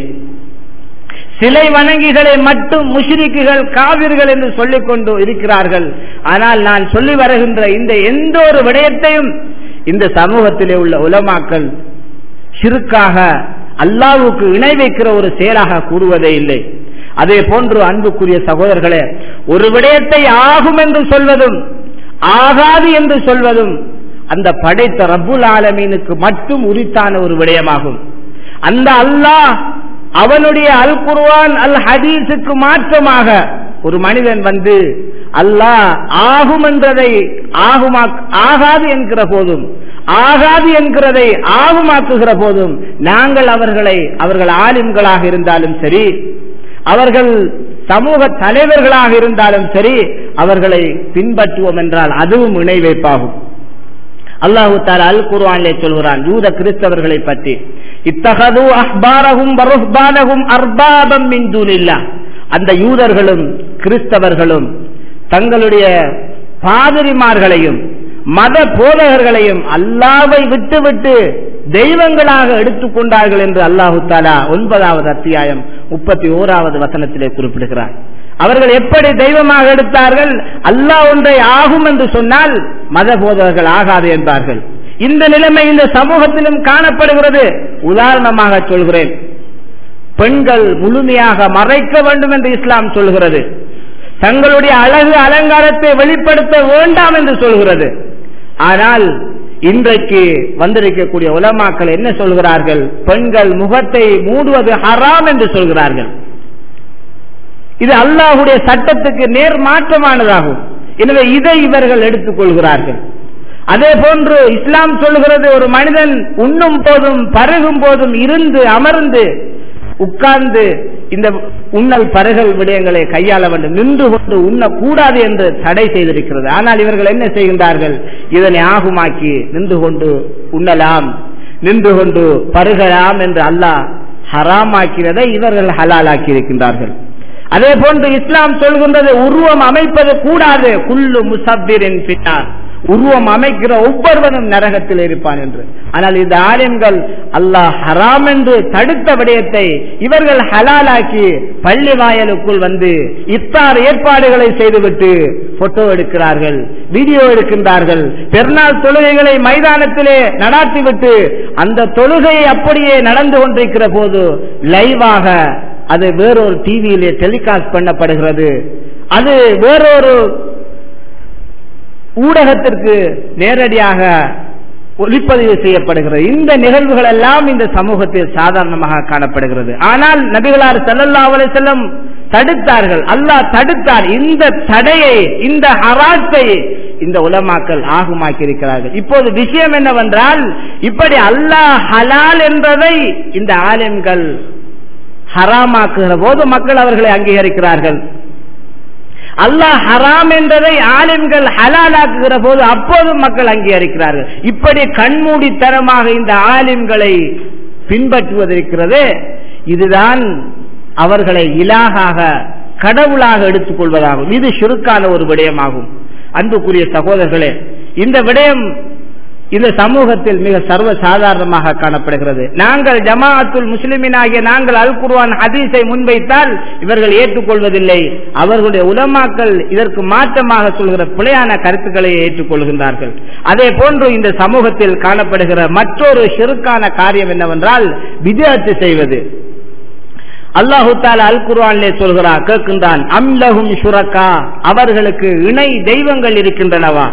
சிலை வணங்கிகளை மட்டும் முஷ்ரிக்குகள் காவிர்கள் என்று சொல்லிக் கொண்டு இருக்கிறார்கள் ஆனால் நான் சொல்லி வருகின்ற இந்த எந்த ஒரு விடயத்தையும் இந்த சமூகத்திலே உள்ள உலமாக்கள் சிறுக்காக அல்லாவுக்கு இணை வைக்கிற ஒரு செயலாக கூறுவதே இல்லை அதே போன்று அன்புக்குரிய சகோதரர்களே ஒரு விடயத்தை ஆகும் என்று சொல்வதும் ஆகாது என்று சொல்வதும் அந்த படைத்த ரப்புல் ஆலமீனுக்கு மட்டும் உரித்தான ஒரு விடயமாகும் அந்த அல்லாஹ் அவனுடைய அல் குர்ஆன் அல் ஹதீஸுக்கு மாற்றமாக ஒரு மனிதன் வந்து அல்லாஹ் ஆகும் என்றதை ஆகுமா ஆகாது என்கிற போதும் ஆகாது என்கிறதை ஆகுமாக்குகிற போதும் நாங்கள் அவர்களை அவர்கள் ஆலிம்களாக இருந்தாலும் சரி அவர்கள் சமூக தலைவர்களாக இருந்தாலும் சரி அவர்களை பின்பற்றுவோம் என்றால் அதுவும் இணை வைப்பாகும் அல்லாஹு தாலா அல் குர்ஆனிலே சொல்கிறான் யூத கிறிஸ்தவர்களை பற்றி இத்தகது அஹ்பாரகும் பருஹ்பானகும் அர்பாபம் மின் தூனில்லா அந்த யூதர்களும் கிறிஸ்தவர்களும் தங்களுடைய பாதிரிமார்களையும் மத போதகர்களையும் அல்லாவை விட்டுவிட்டு தெய்வங்களாக எடுத்துக்கொண்டார்கள் என்று அல்லாஹு தாலா ஒன்பதாவது அத்தியாயம் முப்பத்தி ஓராவது வசனத்திலே குறிப்பிடுகிறார் அவர்கள் எப்படி தெய்வமாக எடுத்தார்கள் அல்லாஹ் ஒன்றை ஆகும் என்று சொன்னால் மத போதகர்கள் ஆகாது என்பார்கள் இந்த நிலைமை இந்த சமூகத்திலும் காணப்படுகிறது உதாரணமாக சொல்கிறேன் பெண்கள் முழுமையாக மறைக்க வேண்டும் என்று இஸ்லாம் சொல்கிறது தங்களுடைய அழகு அலங்காரத்தை வெளிப்படுத்த வேண்டாம் என்று சொல்கிறது ஆனால் இன்றைக்கு வந்திருக்கக்கூடிய உலமாக்கள் என்ன சொல்கிறார்கள் பெண்கள் முகத்தை மூடுவது ஹராம் என்று சொல்கிறார்கள் இது அல்லாஹுடைய சட்டத்துக்கு நேர் மாற்றமானதாகும் எனவே இதை இவர்கள் எடுத்துக் கொள்கிறார்கள் அதே போன்று இஸ்லாம் சொல்கிறது ஒரு மனிதன் உண்ணும் போதும் பருகும் போதும் இருந்து அமர்ந்து உட்கார்ந்து இந்த உண்ணல் பருகல் விடயங்களை கையாள வேண்டும் நின்று கொண்டு உண்ணக்கூடாது என்று தடை செய்திருக்கிறது ஆனால் இவர்கள் என்ன செய்கின்றார்கள் இதனை ஆகுமாக்கி நின்று கொண்டு உண்ணலாம் நின்று கொண்டு பருகலாம் என்று அல்லாஹ் ஹராமாக்கிறதை இவர்கள் ஹலாலாக்கி இருக்கின்றார்கள் அதே போன்று இஸ்லாம் சொல்கின்றது உருவம் அமைப்பது கூடாது குள்ளு முசப்பிரின் பின்னார் உருவம் அமைக்கிற ஒவ்வொருவனும் நரகத்தில் இருப்பான் என்று ஆனால் இந்த ஆலயங்கள் அல்லாஹ் ஹராம் என்று தடுத்த விடயத்தை இவர்கள் ஹலாலாக்கி பள்ளி வாயலுக்குள் வந்து இத்தார் ஏற்பாடுகளை செய்துவிட்டு போட்டோ எடுக்கிறார்கள் வீடியோ எடுக்கின்றார்கள் பெருநாள் தொழுகைகளை மைதானத்திலே நடாத்திவிட்டு அந்த தொழுகையை அப்படியே நடந்து கொண்டிருக்கிற போது லைவாக அது வேறொரு டிவியிலே டெலிகாஸ்ட் பண்ணப்படுகிறது அது வேறொரு ஊடகத்திற்கு நேரடியாக ஒளிப்பதிவு செய்யப்படுகிறது இந்த நிகழ்வுகள் எல்லாம் இந்த சமூகத்தில் சாதாரணமாக காணப்படுகிறது ஆனால் நபிகளார் செல்லல்லா அலை செல்லம் தடுத்தார்கள் அல்லாஹ் தடுத்தார் இந்த தடையை இந்த ஹராத்தை இந்த உலமாக்கள் ஆகுமாக்கி இருக்கிறார்கள் இப்போது விஷயம் என்னவென்றால் இப்படி அல்லாஹ் ஹலால் என்றதை இந்த ஆலயங்கள் ஹராமாக்குகிற போது மக்கள் அவர்களை அங்கீகரிக்கிறார்கள் அல்லாஹ் ஹராம் என்றதை ஆலிம்கள் ஹலாலாக்குகிற போது அப்போதும் மக்கள் அங்கீகரிக்கிறார்கள் இப்படி கண்மூடித்தனமாக இந்த ஆலிம்களை பின்பற்றுவதற்கிறது இதுதான் அவர்களை இலாகாக கடவுளாக எடுத்துக் கொள்வதாகும் இது சுருக்கான ஒரு விடயமாகும் அன்புக்குரிய சகோதரர்களே இந்த விடயம் இந்த சமூகத்தில் மிக சர்வ சாதாரணமாக காணப்படுகிறது நாங்கள் ஜமாஅத்துல் முஸ்லிமின் ஆகிய நாங்கள் அல் குர்வான் ஹதீஸை முன்வைத்தால் இவர்கள் ஏற்றுக்கொள்வதில்லை அவர்களுடைய உலமாக்கள் இதற்கு மாற்றமாக சொல்கிற பிழையான கருத்துக்களை ஏற்றுக்கொள்கின்றார்கள் அதே போன்று இந்த சமூகத்தில் காணப்படுகிற மற்றொரு சிறுக்கான காரியம் என்னவென்றால் விஜயத்து செய்வது அல்லாஹு தால அல் குர்வானிலே சொல்கிறார் கேட்கின்றான் அம்லஹும் சுரக்கா அவர்களுக்கு இணை தெய்வங்கள் இருக்கின்றனவா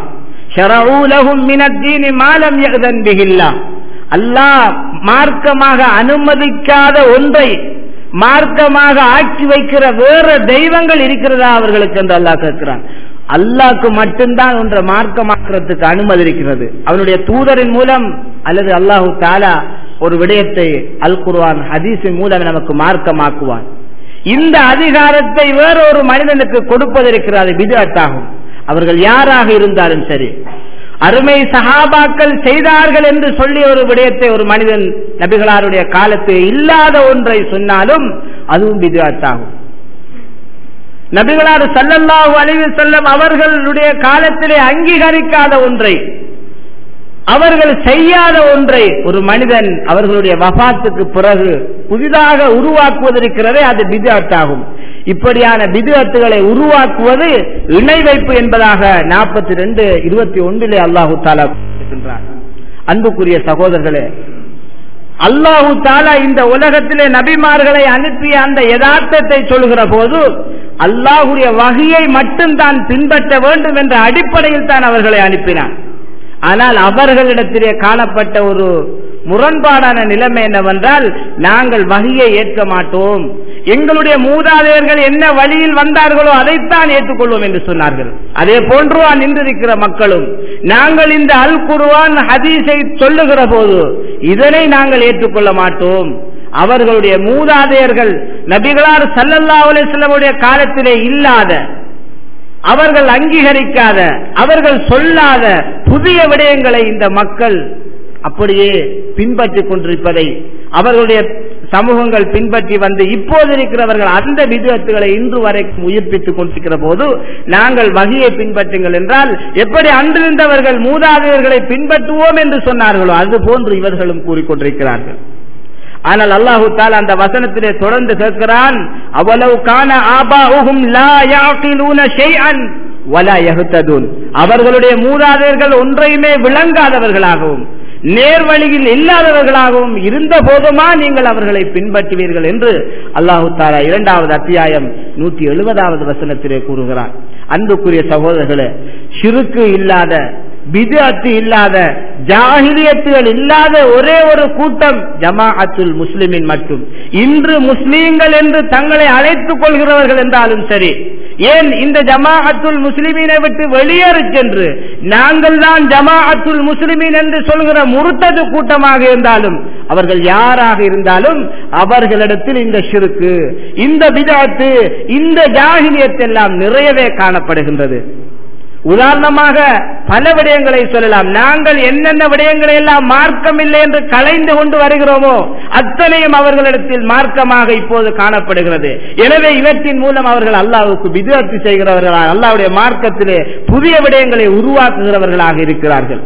அல்லாஹ் மார்க்கமாக அனுமதிக்காத ஒன்றை மார்க்கமாக ஆக்கி வைக்கிற வேற தெய்வங்கள் இருக்கிறதா அவர்களுக்கு என்று அல்லாஹ் கேட்கிறான் அல்லாக்கு மட்டும்தான் ஒன்றை மார்க்கமாக்குறதுக்கு அனுமதி இருக்கிறது அவனுடைய தூதரின் மூலம் அல்லது அல்லாஹு தாலா ஒரு விடயத்தை அல் குர்வான் ஹதீஸின் மூலம் நமக்கு மார்க்கமாக்குவான் இந்த அதிகாரத்தை வேறொரு மனிதனுக்கு கொடுப்பதற்கிறது விதத்தாகும் அவர்கள் யாராக இருந்தாலும் சரி அருமை சகாபாக்கள் செய்தார்கள் என்று சொல்லி ஒரு விடயத்தை ஒரு மனிதன் நபிகளாருடைய காலத்தில் இல்லாத ஒன்றை சொன்னாலும் அதுவும் விதியாத்தாகும் நபிகளார் சல்லல்லாஹு அலைவு செல்லம் அவர்களுடைய காலத்திலே அங்கீகரிக்காத ஒன்றை அவர்கள் செய்யாத ஒன்றை ஒரு மனிதன் அவர்களுடைய வபாத்துக்கு பிறகு புதிதாக உருவாக்குவதற்கிறதே அது பிதாட்டாகும் இப்படியான பிதுஅத்துகளை உருவாக்குவது இணை வைப்பு என்பதாக நாற்பத்தி ரெண்டு இருபத்தி ஒன்றிலே அல்லாஹு தாலா இருக்கின்றார் அன்புக்குரிய சகோதரர்களே அல்லாஹு தாலா இந்த உலகத்திலே நபிமார்களை அனுப்பிய அந்த யதார்த்தத்தை சொல்கிற போது அல்லாஹுடைய வகையை மட்டும் தான் பின்பற்ற வேண்டும் என்ற அடிப்படையில் தான் அவர்களை அனுப்பினான் ஆனால் அவர்களிடத்திலே காணப்பட்ட ஒரு முரண்பாடான நிலைமை என்னவென்றால் நாங்கள் வகையை ஏற்க மாட்டோம் எங்களுடைய மூதாதையர்கள் என்ன வழியில் வந்தார்களோ அதைத்தான் ஏற்றுக்கொள்வோம் என்று சொன்னார்கள் அதே போன்று நின்றிருக்கிற மக்களும் நாங்கள் இந்த அல் குருவான் ஹதீஸை சொல்லுகிற போது இதனை நாங்கள் ஏற்றுக்கொள்ள மாட்டோம் அவர்களுடைய மூதாதையர்கள் நபிகளார் சல்லல்லா அலிஸ்லமுடைய காலத்திலே இல்லாத அவர்கள் அங்கீகரிக்காத அவர்கள் சொல்லாத புதிய விடயங்களை இந்த மக்கள் அப்படியே பின்பற்றிக் கொண்டிருப்பதை அவர்களுடைய சமூகங்கள் பின்பற்றி வந்து இப்போது இருக்கிறவர்கள் அந்த விதத்துகளை இன்று வரைக்கும் உயிர்ப்பித்துக் கொண்டிருக்கிற போது நாங்கள் வகையை பின்பற்றுங்கள் என்றால் எப்படி அன்றிருந்தவர்கள் மூதாதையர்களை பின்பற்றுவோம் என்று சொன்னார்களோ அது போன்று இவர்களும் கூறிக்கொண்டிருக்கிறார்கள் ஆனால் அல்லாஹு தால் அந்த வசனத்திலே தொடர்ந்து கேட்கிறான் அவ்வளவு காண ஆபாஹும் லா யாகிலூன ஷைஅன் வலா யஹ்ததுன் அவர்களுடைய மூதாதையர்கள் ஒன்றையுமே விளங்காதவர்களாகவும் நேர்வழியில் இல்லாதவர்களாகவும் இருந்த போதுமா நீங்கள் அவர்களை பின்பற்றுவீர்கள் என்று அல்லாஹு தாலா இரண்டாவது அத்தியாயம் நூற்றி எழுபதாவது வசனத்திலே கூறுகிறார் அன்புக்குரிய சகோதரர்களே சிறுக்கு இல்லாத பிதத்து இல்லாத ஜாகிலியத்துகள் இல்லாத ஒரே ஒரு கூட்டம் ஜமாஅத்துல் முஸ்லிமின் மட்டும் இன்று முஸ்லீம்கள் என்று தங்களை அழைத்துக் கொள்கிறவர்கள் என்றாலும் சரி ஏன் இந்த ஜமாஅத்துல் முஸ்லிமீனை விட்டு வெளியேறு சென்று நாங்கள் தான் ஜமாஅத்துல் முஸ்லிமீன் என்று சொல்கிற முருத்தது கூட்டமாக இருந்தாலும் அவர்கள் யாராக இருந்தாலும் அவர்களிடத்தில் இந்த ஷிருக்கு இந்த பிதாத்து இந்த ஜாகிலியத்தெல்லாம் நிறையவே காணப்படுகின்றது உதாரணமாக பல விடயங்களை சொல்லலாம் நாங்கள் என்னென்ன விடயங்களை எல்லாம் மார்க்கம் இல்லை என்று கலைந்து கொண்டு வருகிறோமோ அத்தனையும் அவர்களிடத்தில் மார்க்கமாக இப்போது காணப்படுகிறது எனவே இவற்றின் மூலம் அவர்கள் அல்லாவுக்கு விதத்து செய்கிறவர்களாக அல்லாவுடைய மார்க்கத்திலே புதிய விடயங்களை உருவாக்குகிறவர்களாக இருக்கிறார்கள்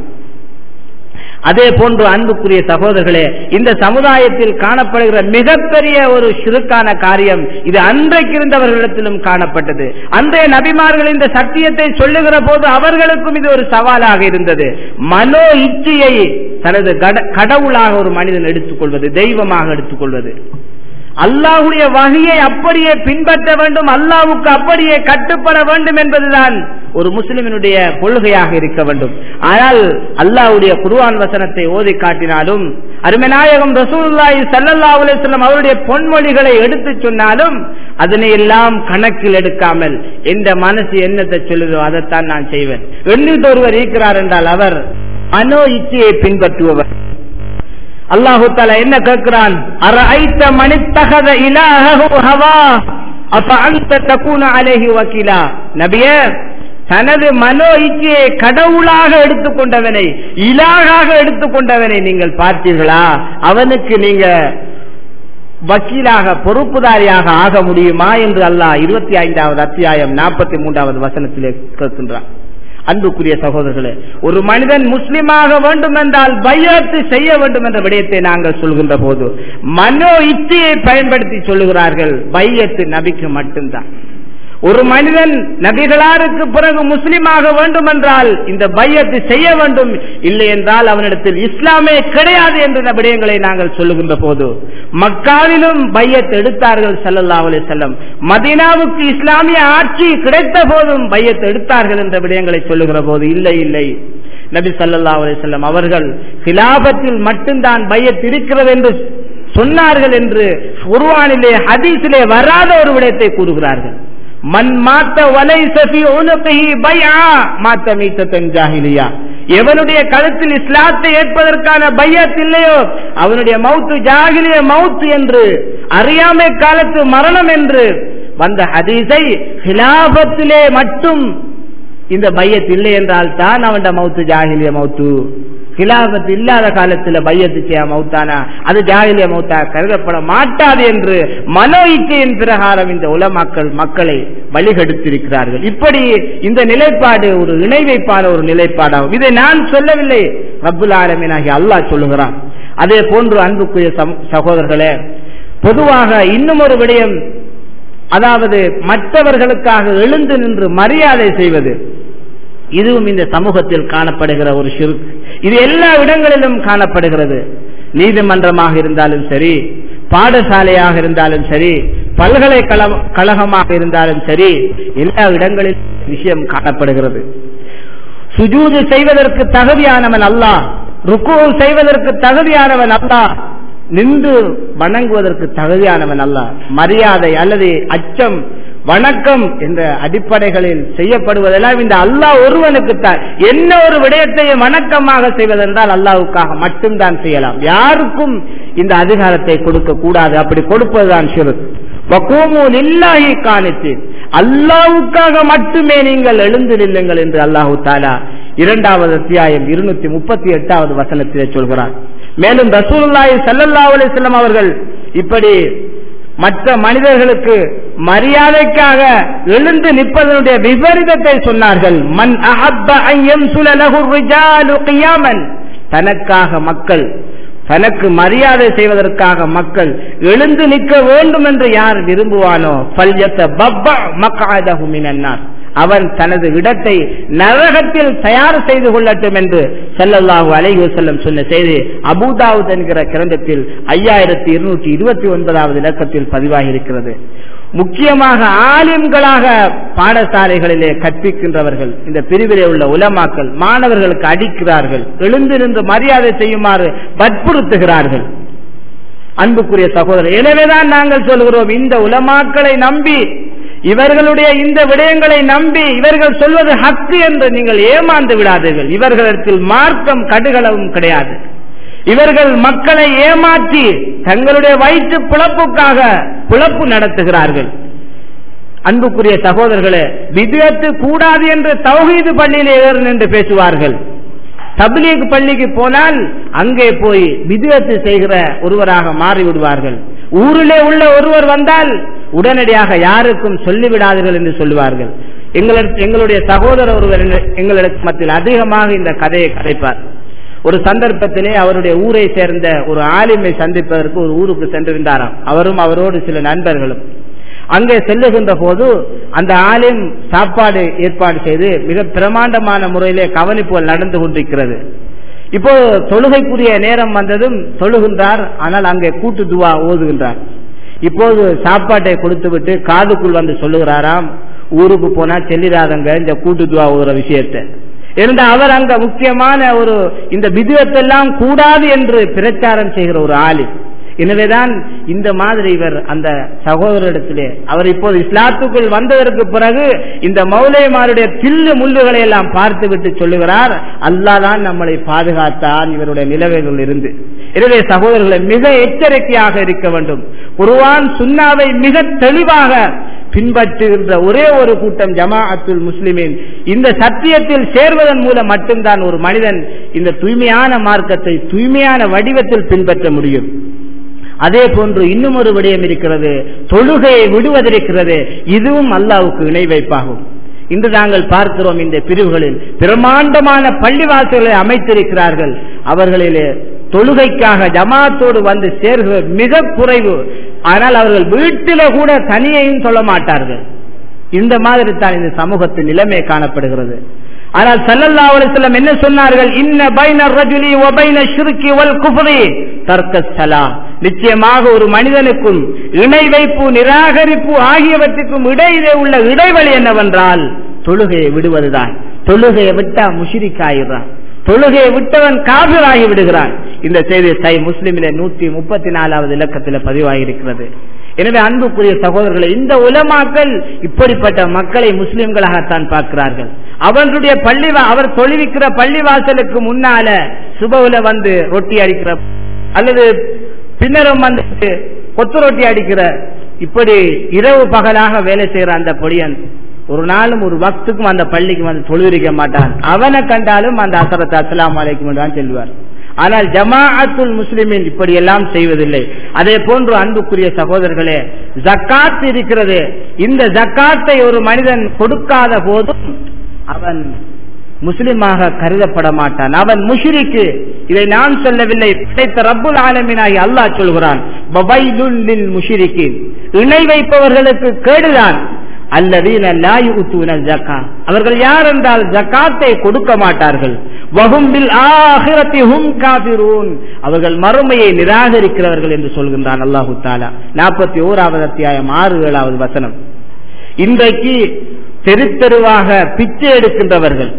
அதே போன்று அன்புக்குரிய சகோதரர்களே இந்த சமுதாயத்தில் காணப்படுகிற மிகப்பெரிய ஒரு சிறுக்கான காரியம் இது அன்றைக்கு இருந்தவர்களிடத்திலும் காணப்பட்டது அன்றைய நபிமார்கள் இந்த சத்தியத்தை சொல்லுகிற போது அவர்களுக்கும் இது ஒரு சவாலாக இருந்தது மனோ இச்சையை தனது கடவுளாக ஒரு மனிதன் எடுத்துக்கொள்வது தெய்வமாக எடுத்துக்கொள்வது அல்லாஹுடைய வகையை அப்படியே பின்பற்ற வேண்டும் அல்லாவுக்கு அப்படியே கட்டுப்பட வேண்டும் என்பதுதான் ஒரு முஸ்லிமினுடைய கொள்கையாக இருக்க வேண்டும் ஆனால் அல்லாஹுடைய குருவான் வசனத்தை ஓதி காட்டினாலும் அருமநாயகம் ரசூல்லாய் சல்லல்லா அலுவலம் அவருடைய பொன்மொழிகளை எடுத்து சொன்னாலும் அதனை எல்லாம் கணக்கில் எடுக்காமல் எந்த மனசு என்னத்தை சொல்லுதோ அதைத்தான் நான் செய்வேன் எண்ணிட்டு ஒருவர் இருக்கிறார் என்றால் அவர் மனோ இச்சையை பின்பற்றுபவர் அல்லாஹு தாலா என்ன கேட்கிறான் அரைத்த மணித்தகத இலாஹு ஹவா அப்ப அந்த தக்கூன அலேஹி வக்கீலா நபிய தனது மனோ இச்சையை கடவுளாக எடுத்துக்கொண்டவனை இலாகாக எடுத்துக்கொண்டவனை நீங்கள் பார்த்தீர்களா அவனுக்கு நீங்க வக்கீலாக பொறுப்புதாரியாக ஆக முடியுமா என்று அல்லாஹ் இருபத்தி ஐந்தாவது அத்தியாயம் நாற்பத்தி மூன்றாவது வசனத்திலே கேட்கின்றான் அன்புக்குரிய சகோதரர்களே ஒரு மனிதன் முஸ்லிமாக வேண்டும் என்றால் பையத்து செய்ய வேண்டும் என்ற விடயத்தை நாங்கள் சொல்கின்ற போது மனோ இச்சையை பயன்படுத்தி சொல்லுகிறார்கள் பையத்து நபிக்கு மட்டும்தான் ஒரு மனிதன் நபிகளாருக்கு பிறகு முஸ்லிமாக வேண்டும் என்றால் இந்த பையத்து செய்ய வேண்டும் இல்லை என்றால் அவனிடத்தில் இஸ்லாமே கிடையாது என்ற விடயங்களை நாங்கள் சொல்லுகின்ற போது மக்காவிலும் பையத் எடுத்தார்கள் சல்லல்லா அலி செல்லம் மதீனாவுக்கு இஸ்லாமிய ஆட்சி கிடைத்த போதும் பையத் எடுத்தார்கள் என்ற விடயங்களை சொல்லுகிற போது இல்லை இல்லை நபி சல்லல்லா அலி செல்லம் அவர்கள் கிலாபத்தில் மட்டும்தான் பையத் இருக்கிறது என்று சொன்னார்கள் என்று குர்வானிலே ஹதீஸிலே வராத ஒரு விடயத்தை கூறுகிறார்கள் மண் மாத்த வலை சஃபி உனகி பையா மாத்த மீத்தன் ஜாகிலியா எவனுடைய கழுத்தில் இஸ்லாத்தை ஏற்பதற்கான பையத் இல்லையோ அவனுடைய மவுத்து ஜாகிலிய மவுத்து என்று அறியாமை காலத்து மரணம் என்று வந்த ஹதீஸை ஹிலாபத்திலே மட்டும் இந்த பையத் இல்லை என்றால் தான் அவன் மவுத்து ஜாகிலிய மவுத்து கிலாபத்து இல்லாத காலத்தில் பையத்து செய்ய மௌத்தானா அது ஜாகிலிய மௌத்தா கருதப்பட மாட்டாது என்று மனோ இச்சையின் பிரகாரம் இந்த உலமாக்கள் மக்களை வழிகெடுத்திருக்கிறார்கள் இப்படி இந்த நிலைப்பாடு ஒரு இணை வைப்பான ஒரு நிலைப்பாடாகும் இதை நான் சொல்லவில்லை ரப்புல் ஆலமீனாகி அல்லாஹ் சொல்லுகிறான் அதே போன்று அன்புக்குரிய சகோதரர்களே பொதுவாக இன்னும் ஒரு விடயம் அதாவது மற்றவர்களுக்காக எழுந்து நின்று மரியாதை செய்வது இதுவும் இந்த சமூகத்தில் காணப்படுகிற ஒரு ஷிர்க் இது எல்லா இடங்களிலும் காணப்படுகிறது நீதிமன்றமாக இருந்தாலும் சரி பாடசாலையாக இருந்தாலும் சரி பல்கலைக்கழகமாக இருந்தாலும் சரி எல்லா இடங்களிலும் விஷயம் காணப்படுகிறது சுஜூது செய்வதற்கு தகுதியானவன் அல்லாஹ் ருக்கு செய்வதற்கு தகுதியானவன் அல்லாஹ் நின்று வணங்குவதற்கு தகுதியானவன் அல்ல மரியாதை அல்லது அச்சம் வணக்கம் என்ற அடிப்படைகளில் செய்யப்படுவதெல்லாம் இந்த அல்லாஹ் ஒருவனுக்குத்தான் என்ன ஒரு விடயத்தையும் வணக்கமாக செய்வதென்றால் அல்லாவுக்காக மட்டும்தான் செய்யலாம் யாருக்கும் இந்த அதிகாரத்தை கொடுக்க கூடாது அப்படி கொடுப்பதுதான் சிறு இல்லாஹி காணித்து அல்லாவுக்காக மட்டுமே நீங்கள் எழுந்து நில்லுங்கள் என்று அல்லாஹு தாலா இரண்டாவது அத்தியாயம் இருநூத்தி முப்பத்தி எட்டாவது வசனத்திலே சொல்கிறார் மேலும் ரசூலுல்லாஹி ஸல்லல்லாஹு அலைஹி வஸல்லம் அவர்கள் இப்படி மற்ற மனிதர்களுக்கு மரியாதைக்காக எழுந்து நிற்பதனுடைய விபரீதத்தை சொன்னார்கள் மன் அஹப்ப அன் யம்சுல லஹு ரிஜாலு கியாமன் தனக்காக மக்கள் தனக்கு மரியாதை செய்வதற்காக மக்கள் எழுந்து நிற்க வேண்டும் என்று யார் விரும்புவானோ பல்யத்த பப்ப மக்காதகு மினன்னார் அவன் தனது இடத்தை நரகத்தில் தயார் செய்து கொள்ளட்டும் என்று செல்லல்லாஹு அலைஹி செல்லம் சொன்ன செய்தி அபுதாவுத் என்கிற கிரந்தத்தில் ஐயாயிரத்தி இருநூற்றி இருபத்தி ஒன்பதாவது இலக்கத்தில் பதிவாகி இருக்கிறது முக்கியமாக ஆலிம்களாக பாடசாலைகளிலே கற்பிக்கின்றவர்கள் இந்த பிரிவிலே உள்ள உலமாக்கள் மாணவர்களுக்கு அடிக்கிறார்கள் எழுந்து நின்று மரியாதை செய்யுமாறு வற்புறுத்துகிறார்கள் அன்புக்குரிய சகோதரர் எனவேதான் நாங்கள் சொல்கிறோம் இந்த உலமாக்களை நம்பி இவர்களுடைய இந்த விடயங்களை நம்பி இவர்கள் சொல்வது ஹக்கு என்று நீங்கள் ஏமாந்து விடாதீர்கள் இவர்களிடத்தில் மார்க்கம் கடுகளவும் கிடையாது இவர்கள் மக்களை ஏமாற்றி தங்களுடைய வயிற்று பிழப்புக்காக பிழப்பு நடத்துகிறார்கள் அன்புக்குரிய சகோதரர்களே விதத்து கூடாது என்று தௌஹீது பள்ளியில் ஏறு நின்று பேசுவார்கள் தப்லீக் பள்ளிக்கு போனால் அங்கே போய் விதத்து செய்கிற ஒருவராக மாறிவிடுவார்கள் ஊரிலே உள்ள ஒருவர் வந்தால் உடனடியாக யாருக்கும் சொல்லிவிடாதீர்கள் என்று சொல்லுவார்கள் எங்களுடைய சகோதரர் ஒருவர் எங்களுக்கு மத்தியில் அதிகமாக இந்த கதையை கதைப்பார் ஒரு சந்தர்ப்பத்திலே அவருடைய ஊரை சேர்ந்த ஒரு ஆலிமை சந்திப்பதற்கு ஒரு ஊருக்கு சென்றிருந்தாராம் அவரும் அவரோடு சில நண்பர்களும் அங்கே செல்லுகின்ற போது அந்த ஆலயம் சாப்பாடு ஏற்பாடு செய்து மிக பிரமாண்டமான முறையிலே கவனிப்புகள் நடந்து கொண்டிருக்கிறது இப்போ தொழுகைக்குரிய நேரம் வந்ததும் தொழுகின்றார் ஆனால் அங்கே கூட்டு துவா ஓதுகின்றார் இப்போது சாப்பாட்டை கொடுத்து விட்டு காதுக்குள் வந்து சொல்லுகிறாராம் ஊருக்கு போனா செல்லிடாதங்க இந்த கூட்டு துவா ஓதுற விஷயத்தை இருந்த அவர் அங்க முக்கியமான ஒரு இந்த விதுவத்தெல்லாம் கூடாது என்று பிரச்சாரம் செய்கிற ஒரு ஆளி எனவேதான் இந்த மாதிரி இவர் அந்த சகோதரிடத்திலே அவர் இப்போது இஸ்லாத்துக்குள் வந்ததற்கு பிறகு இந்த மௌலைமாருடைய தில்லு முள்ளுகளை எல்லாம் பார்த்து விட்டு சொல்லுகிறார் அல்லாதான் நம்மளை பாதுகாத்தான் இவருடைய நிலவைகள் இருந்து எனவே சகோதரர்களை மிக எச்சரிக்கையாக இருக்க வேண்டும் குருவான் சுன்னாவை மிக தெளிவாக பின்பற்றுகின்ற ஒரே ஒரு கூட்டம் ஜமாஅத்துல் முஸ்லிமின் இந்த சத்தியத்தில் சேர்வதன் மூலம் மட்டும்தான் ஒரு மனிதன் இந்த தூய்மையான மார்க்கத்தை தூய்மையான வடிவத்தில் பின்பற்ற முடியும் அதே போன்று இன்னும் ஒரு விடயம் இருக்கிறது தொழுகையை விடுவதிருக்கிறது இதுவும் அல்லாவுக்கு இணை வைப்பாகும் இன்று நாங்கள் பார்க்கிறோம் இந்த பிரிவுகளில் பிரமாண்டமான பள்ளிவாசல்களை அமைத்திருக்கிறார்கள் அவர்களிலே தொழுகைக்காக ஜமாத்தோடு வந்து சேர்கிற மிக குறைவு ஆனால் அவர்கள் வீட்டில கூட தனியையும் சொல்ல மாட்டார்கள் இந்த மாதிரி தான் இந்த சமூகத்தின் நிலைமை காணப்படுகிறது ஆனால் சல்லல்லா அலிஸ்லம் என்ன சொன்னார்கள் இன்ன பைன ரஜுலி ஒபைன ஷிருக்கி வல் குஃபரி தர்க்க சலா நிச்சயமாக ஒரு மனிதனுக்கும் இணை வைப்பு நிராகரிப்பு ஆகியவற்றுக்கும் இடையிலே உள்ள இடைவெளி என்னவென்றால் தொழுகையை விடுவதுதான் தொழுகையை விட்டா முஷிரிக்காயிடுறான் தொழுகையை விட்டவன் காபிராகி விடுகிறான் இந்த செய்தி சை முஸ்லிமிலே நூற்றி முப்பத்தி நாலாவது இலக்கத்தில் பதிவாகியிருக்கிறது எனவே அன்புக்குரிய சகோதரர்களை இந்த உலமாக்கள் இப்படிப்பட்ட மக்களை முஸ்லிம்களாகத்தான் பார்க்கிறார்கள் அவர்களுடைய பள்ளி அவர் தொழுவிக்கிற பள்ளிவாசலுக்கு முன்னால சுபவுல வந்து ரொட்டி அடிக்கிற அல்லது பின்னரும் வந்து கொத்து ரொட்டி அடிக்கிற இப்படி இரவு பகலாக வேலை செய்யற அந்த பொடியன் ஒரு நாளும் ஒரு வக்துக்கும் அந்த பள்ளிக்கு வந்து தொழுவிக்க மாட்டான் அவனை கண்டாலும் அந்த அசரத்தை அஸ்லாம் அலைக்கும் தான் செல்வார் ஆனால் ஜமாஅத்துல் முஸ்லிமின் இப்படி எல்லாம் செய்வதில்லை அதே போன்று அன்புக்குரிய சகோதரர்களே ஜக்காத் இருக்கிறது இந்த ஜக்காத்தை ஒரு மனிதன் கொடுக்காத போதும் அவன் முஸ்லிமாக கருதப்பட மாட்டான் அவன் முஷிரிக்கு இதை நான் சொல்லவில்லை படைத்த ரப்புல் ஆலமினாகி அல்லாஹ் சொல்கிறான் முஷிரிக்கு இணை வைப்பவர்களுக்கு கேடுதான் அல்லதீன லாயுத்தூன ஜக்கா அவர்கள் யார் என்றால் ஜக்காத்தை கொடுக்க மாட்டார்கள் வகும்பில் ஆகிரத்தி ஹும் காபிரூன் அவர்கள் மறுமையை நிராகரிக்கிறவர்கள் என்று சொல்கின்றான் அல்லாஹு தாலா நாற்பத்தி ஓராவது அத்தியாயம் ஆறு ஏழாவது வசனம் இன்றைக்கு தெரு தெருவாக பிச்சை எடுக்கின்றவர்கள்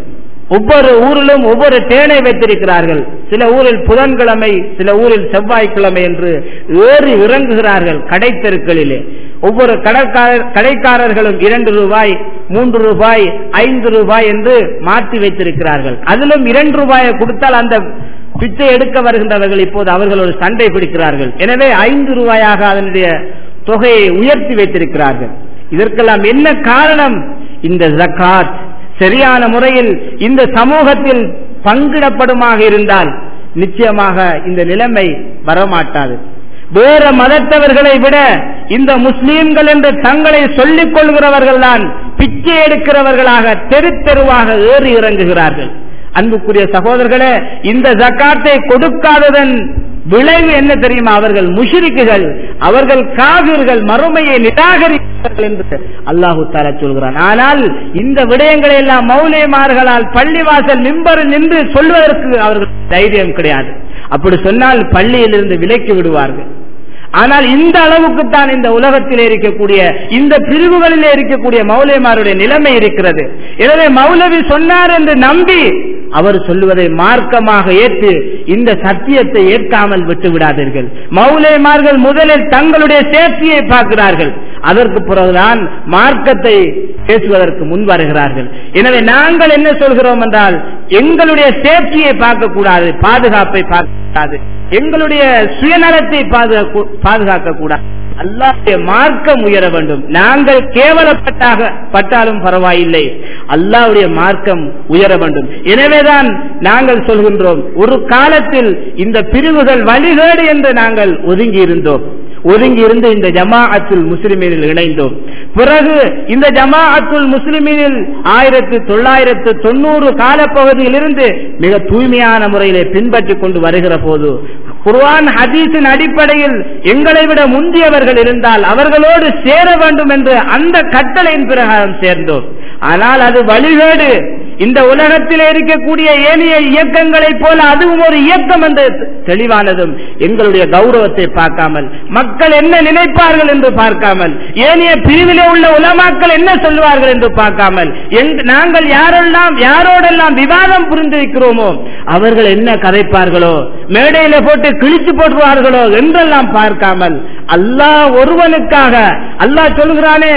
ஒவ்வொரு ஊரிலும் ஒவ்வொரு தேனை வைத்திருக்கிறார்கள் சில ஊரில் புதன்கிழமை சில ஊரில் செவ்வாய்க்கிழமை என்று ஏறி இறங்குகிறார்கள் கடை தெருக்களிலே ஒவ்வொரு கடைக்காரர் கடைக்காரர்களும் இரண்டு ரூபாய் மூன்று ரூபாய் ஐந்து ரூபாய் என்று மாற்றி வைத்திருக்கிறார்கள் அதிலும் இரண்டு ரூபாயை கொடுத்தால் அந்த பிச்சை எடுக்க வருகின்றவர்கள் இப்போது அவர்களோடு சண்டை பிடிக்கிறார்கள் எனவே ஐந்து ரூபாயாக அதனுடைய தொகையை உயர்த்தி வைத்திருக்கிறார்கள் இதற்கெல்லாம் என்ன காரணம் இந்த ஜக்காத் சரியான முறையில் இந்த சமூகத்தில் பங்கிடப்படுமாக இருந்தால் நிச்சயமாக இந்த நிலைமை வரமாட்டாது வேற மதத்தவர்களை விட இந்த முஸ்லீம்கள் என்று தங்களை சொல்லிக் கொள்கிறவர்கள் தான் பிச்சை எடுக்கிறவர்களாக தெரு தெருவாக ஏறி இறங்குகிறார்கள் அன்புக்குரிய சகோதரர்களே இந்த ஜக்காத்தை கொடுக்காததன் விளைவு என்ன தெரியுமா அவர்கள் முஷிரிக்குகள் அவர்கள் காவிர்கள் மறுமையை நிராகரிக்கிறார்கள் என்று அல்லாஹு தாலா சொல்கிறான் ஆனால் இந்த விடயங்களை எல்லாம் மௌலியமார்களால் பள்ளிவாசல் மிம்பரில் நின்று சொல்வதற்கு அவர்கள் தைரியம் கிடையாது அப்படி சொன்னால் பள்ளியிலிருந்து விலக்கி விடுவார்கள் ஆனால் இந்த அளவுக்கு தான் இந்த உலகத்தில் இருக்கக்கூடிய இந்த பிரிவுகளிலே இருக்கக்கூடிய மௌலியமாருடைய நிலைமை இருக்கிறது எனவே மௌலவி சொன்னார் என்று நம்பி அவர் சொல்லுவதை மார்க்கமாக ஏற்று இந்த சத்தியத்தை ஏற்காமல் விட்டு விடாதீர்கள் மௌலேமார்கள் முதலில் தங்களுடைய சேஃப்டியை பார்க்கிறார்கள் அதற்கு பிறகுதான் மார்க்கத்தை பேசுவதற்கு முன் வருகிறார்கள் எனவே நாங்கள் என்ன சொல்கிறோம் என்றால் எங்களுடைய சேஃப்டியை பார்க்கக்கூடாது பாதுகாப்பை பார்க்கக்கூடாது எங்களுடைய சுயநலத்தை பாதுகாக்க கூடாது அல்லாவுடைய மார்க்கம் உயர வேண்டும் நாங்கள் கேவலப்பட்டாக பட்டாலும் பரவாயில்லை அல்லாவுடைய மார்க்கம் உயர வேண்டும் எனவேதான் நாங்கள் சொல்கின்றோம் ஒரு காலத்தில் இந்த பிரிவுகள் வழிகேடு என்று நாங்கள் ஒதுங்கி இருந்தோம் ஒதுங்கி இருந்து இந்த ஜமாஅத்துல் முஸ்லிமீனில் இணைந்தோம் பிறகு இந்த ஜமாஅத்துல் முஸ்லிமீனில் ஆயிரத்தி தொள்ளாயிரத்து தொண்ணூறு காலப்பகுதியில் இருந்து மிக தூய்மையான முறையிலே பின்பற்றி கொண்டு வருகிற போது குர்ஆன் ஹதீஸின் அடிப்படையில் எங்களை விட முந்தியவர்கள் இருந்தால் அவர்களோடு சேர வேண்டும் என்று அந்த கட்டளையின் பிரகாரம் சேர்ந்தோம் ஆனால் அது வழிகேடு இந்த உலகத்தில் இருக்கக்கூடிய ஏனைய இயக்கங்களைப் போல அதுவும் ஒரு இயக்கம் என்று தெளிவானதும் எங்களுடைய கௌரவத்தை பார்க்காமல் மக்கள் என்ன நினைப்பார்கள் என்று பார்க்காமல் ஏனைய பிரிவிலே உள்ள உலமாக்கள் என்ன சொல்வார்கள் என்று பார்க்காமல் நாங்கள் யாரெல்லாம் யாரோடெல்லாம் விவாதம் புரிந்திருக்கிறோமோ அவர்கள் என்ன கதைப்பார்களோ மேடையில போட்டு கிழிச்சு போட்டுவார்களோ என்றெல்லாம் பார்க்காமல் அல்லாஹ் ஒருவனுக்காக அல்லாஹ் சொல்கிறானே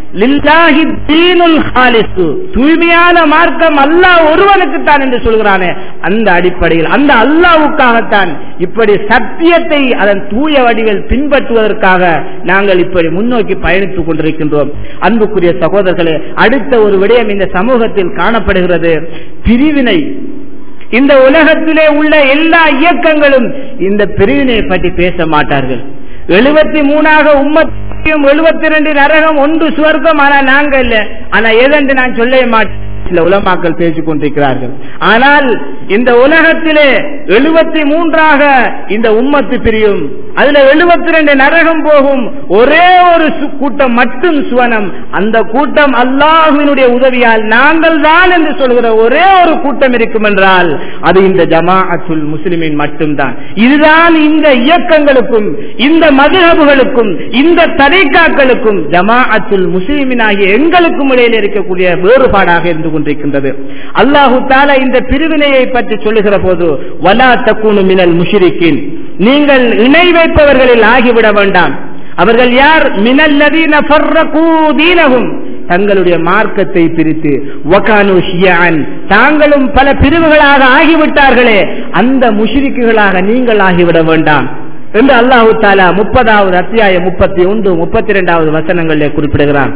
தூய்மையான மார்க்கம் அல்லாஹ் ஒருவனுக்கு தான் என்று சொல்கிறானே அந்த அடிப்படையில் அந்த அல்லாவுக்காகத்தான் இப்படி சத்தியத்தை அதன் தூய வடிவில் பின்பற்றுவதற்காக நாங்கள் இப்படி முன்னோக்கி பயணித்துக் கொண்டிருக்கின்றோம் அன்புக்குரிய சகோதரர்களே அடுத்த ஒரு விடயம் இந்த சமூகத்தில் காணப்படுகிறது பிரிவினை இந்த உலகத்திலே உள்ள எல்லா இயக்கங்களும் இந்த பிரிவினை பற்றி பேச மாட்டார்கள் எழுபத்தி மூணாக உம்மத்தையும் எழுபத்தி ரெண்டு நரகம் ஒன்று சுவர்க்கம் ஆனா நாங்க இல்ல ஆனா எதென்று நான் சொல்ல மாட்டேன் சில உலமாக்கள் பேசிக் கொண்டிருக்கிறார்கள் ஆனால் இந்த உலகத்திலே எழுபத்தி மூன்றாக இந்த உம்மத்து பிரியும் அதுல எழுபத்தி ரெண்டு நரகம் போகும் ஒரே ஒரு கூட்டம் மட்டும் சுவனம் அந்த கூட்டம் அல்லாஹுவினுடைய உதவியால் நாங்கள் தான் என்று சொல்கிற ஒரே ஒரு கூட்டம் இருக்கும் என்றால் அது இந்த ஜமாஅத்துல் முஸ்லிமின் மட்டும்தான் இதுதான் இந்த இயக்கங்களுக்கும் இந்த மதுகபுகளுக்கும் இந்த தரைக்காக்களுக்கும் ஜமாஅத்துல் முஸ்லிமின் ஆகிய எங்களுக்கும் இடையில் இருக்கக்கூடிய வேறுபாடாக இருந்து கொண்டிருக்கின்றது அல்லாஹு தாலா இந்த பிரிவினையை பற்றி சொல்லுகிற போது வலா தக்குனு மினல் முஷிரிக்கின் நீங்கள் இணை வைப்பவர்களில் ஆகிவிட வேண்டாம் அவர்கள் யார் மினல்லதீன ஃபர்ரகூ தீனஹும் தங்களுடைய மார்க்கத்தை பிரித்து வகானு ஷியான் தாங்களும் பல பிரிவுகளாக ஆகிவிட்டார்களே அந்த முஷிரிக்குகளாக நீங்கள் ஆகிவிட வேண்டாம் என்று அல்லாஹு தாலா முப்பதாவது அத்தியாயம் முப்பத்தி ஒன்று முப்பத்தி இரண்டாவது வசனங்களிலே குறிப்பிடுகிறான்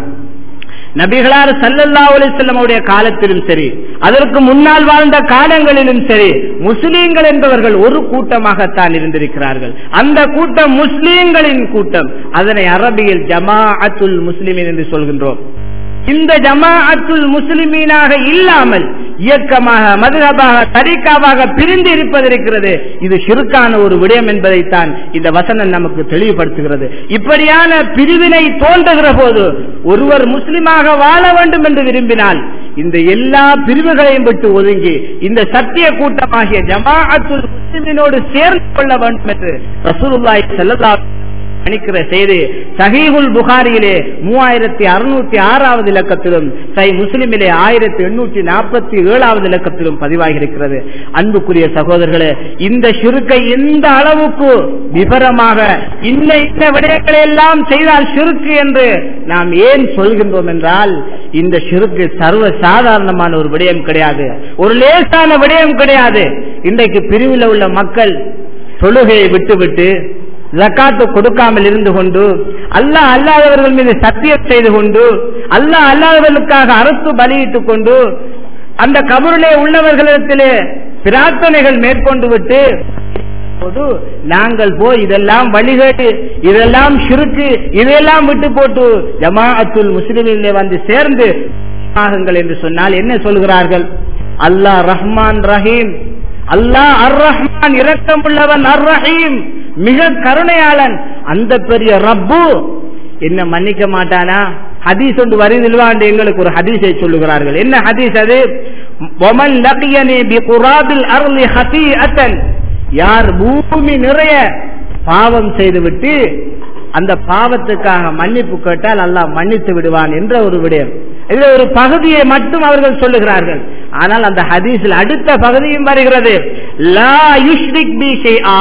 நபிகளார் சல்லல்லா அலிசல்லமுடைய காலத்திலும் சரி அதற்கு முன்னால் வாழ்ந்த காலங்களிலும் சரி முஸ்லீம்கள் என்பவர்கள் ஒரு கூட்டமாகத்தான் இருந்திருக்கிறார்கள் அந்த கூட்டம் முஸ்லீம்களின் கூட்டம் அதனை அரபியில் ஜமா அத்துல் முஸ்லிமின் என்று சொல்கின்றோம் இந்த ஜமாஅத்துல் முஸ்லிமீனாக இல்லாமல் இயக்கமாக மதுகபாக தரிக்காவாக பிரிந்து இருப்பது இருக்கிறது இது சிறுக்கான ஒரு விடயம் என்பதைத்தான் இந்த வசனம் நமக்கு தெளிவுபடுத்துகிறது இப்படியான பிரிவினை தோன்றுகிற போது ஒருவர் முஸ்லிமாக வாழ வேண்டும் என்று விரும்பினால் இந்த எல்லா பிரிவுகளையும் விட்டு ஒதுங்கி இந்த சத்திய கூட்டமாகிய ஜமாஅத்துல் முஸ்லிமினோடு சேர்ந்து கொள்ள வேண்டும் என்று ரசூலுல்லாஹி ஸல்லல்லாஹு கணிக்கிற செய்தி சஹீஹுல் புகாரியிலே மூவாயிரத்தி அறுநூத்தி ஆறாவது இலக்கத்திலும் சை முஸ்லிமிலே ஆயிரத்தி எண்ணூற்றி நாற்பத்தி ஏழாவது இலக்கத்திலும் பதிவாகி இருக்கிறது அன்புக்குரிய சகோதரர்களே இந்த சிறுக்கை எந்த அளவுக்கு விபரமாக இன்ன இன்ன விடயங்களை எல்லாம் செய்தால் சிறுக்கு என்று நாம் ஏன் சொல்கின்றோம் என்றால் இந்த சிறுக்கு சர்வ சாதாரணமான ஒரு விடயம் கிடையாது ஒரு லேசான விடயம் கிடையாது இன்றைக்கு பிரிவில் உள்ள மக்கள் தொழுகையை விட்டுவிட்டு ஜக்காத்து கொடுக்காமல் இருந்து கொண்டு அல்லாஹ் அல்லாதவர்கள் மீது சத்தியம் செய்து கொண்டு அல்லாஹ் அல்லாதவர்களுக்காக அரசு பலியிட்டுக் கொண்டு அந்த கபருளே உள்ளவர்களிடத்திலே பிரார்த்தனைகள் மேற்கொண்டு விட்டு போது நாங்கள் போய் இதெல்லாம் வழிகேட்டு இதெல்லாம் சிறுக்கு இதெல்லாம் விட்டு போட்டு ஜமாஅத்துல் முஸ்லிமிலே வந்து சேர்ந்து ஆகுங்கள் என்று சொன்னால் என்ன சொல்கிறார்கள் அல்லாஹ் ரஹ்மான் ரஹீம் அல்லாஹ் அர் ரஹ்மான் இரக்கமுள்ளவன் அர் ரஹீம் மிக கருணையாளன் அந்த பெரிய ரப்பு என்ன மன்னிக்க மாட்டானா ஹதீஸ் ஒன்று வருதில்வாண்டு எங்களுக்கு ஒரு ஹதீஸை சொல்லுகிறார்கள் என்ன ஹதீஸ் அது ஒமன் லகியனி பி குராபில் அருளி ஹதி அத்தன் யார் பூமி நிறைய பாவம் செய்துவிட்டு அந்த பாவத்துக்காக மன்னிப்பு கேட்டால் அல்லாஹ் மன்னித்து விடுவான் என்ற ஒரு விடயம் இதுல ஒரு பகுதியை மட்டும் அவர்கள் சொல்லுகிறார்கள் ஆனால் அந்த ஹதீஸில் அடுத்த பகுதியும் வருகிறது லா யுஷ்ரிக் பி ஷைஆ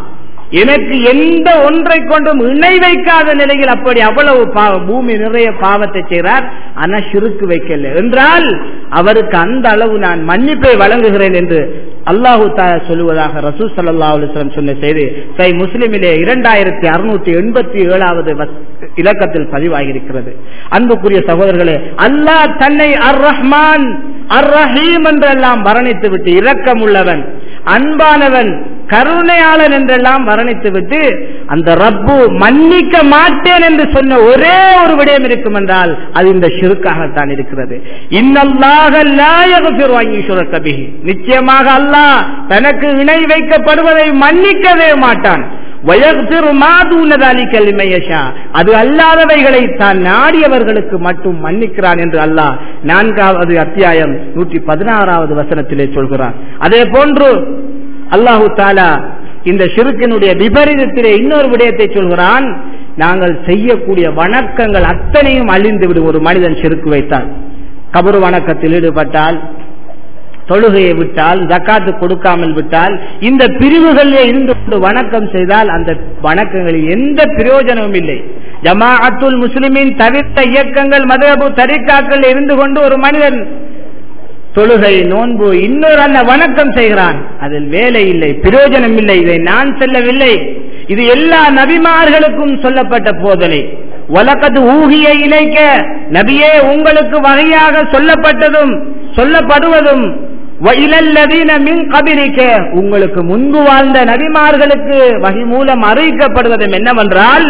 எனக்கு எந்த ஒன்றை கொண்டும் இணை வைக்காத நிலையில் அப்படி அவ்வளவு பாவம் பூமி நிறைய பாவத்தை செய்கிறார் ஆனா சிறுக்கு வைக்கல என்றால் அவருக்கு அந்த அளவு நான் மன்னிப்பை வழங்குகிறேன் என்று அல்லாஹு தாலா சொல்லுவதாக ரசூ சல்லா அலுவலம் சொன்ன செய்தி சை முஸ்லிமிலே இரண்டாயிரத்தி அறுநூத்தி எண்பத்தி ஏழாவது இலக்கத்தில் பதிவாகியிருக்கிறது அன்புக்குரிய சகோதரர்களே அல்லாஹ் தன்னை அர் ரஹ்மான் அர் ரஹீம் என்றெல்லாம் வர்ணித்து விட்டு இரக்கமுள்ளவன் அன்பானவன் கருணையாளன் என்றெல்லாம் வர்ணித்து விட்டு அந்த ரப்பு மன்னிக்க மாட்டேன் என்று சொன்ன ஒரே ஒரு விடயம் இருக்கும் என்றால் அது இந்த சிறுக்காகத்தான் இருக்கிறது இன்னல்லாக நிச்சயமாக அல்லாஹ் தனக்கு இணை வைக்கப்படுவதை மன்னிக்கவே மாட்டான் அது அல்லாதவைகளை தான் நாடியவர்களுக்கு மட்டும் மன்னிக்கிறான் என்று அல்லாஹ் நான்காவது அத்தியாயம் நூற்றி பதினாறாவது வசனத்திலே சொல்கிறான் அதே போன்று அல்லாஹு தாலா இந்த சிறுக்கினுடைய விபரீதத்திலே இன்னொரு விடயத்தை சொல்கிறான் நாங்கள் செய்யக்கூடிய வணக்கங்கள் அத்தனையும் அழிந்து விடும் ஒரு மனிதன் சிறுக்கு வைத்தால் கபரு வணக்கத்தில் ஈடுபட்டால் தொழுகையை விட்டால் ஜக்காத்து கொடுக்காமல் விட்டால் இந்த பிரிவுகளில் இருந்து கொண்டு வணக்கம் செய்தால் அந்த வணக்கங்களில் எந்த பிரயோஜனமும் இல்லை ஜமாஅத்துல் முஸ்லிமின் தவிர்த்த இயக்கங்கள் மதபு தரிக்காக்கள் இருந்து கொண்டு ஒரு மனிதன் தொழுகை நோன்பு இன்னொரு அந்த வணக்கம் செய்கிறான் அதில் வேலை இல்லை பிரயோஜனம் இல்லை இதை நான் செல்லவில்லை இது எல்லா நபிமார்களுக்கும் சொல்லப்பட்ட போதனை வழக்கது ஊகிய இணைக்க நபியே உங்களுக்கு வகையாக சொல்லப்பட்டதும் சொல்லப்படுவதும் உங்களுக்கு முன்பு வாழ்ந்த நபிமார்களுக்கு வகை மூலம் அறிவிக்கப்படுவதும் என்னவென்றால்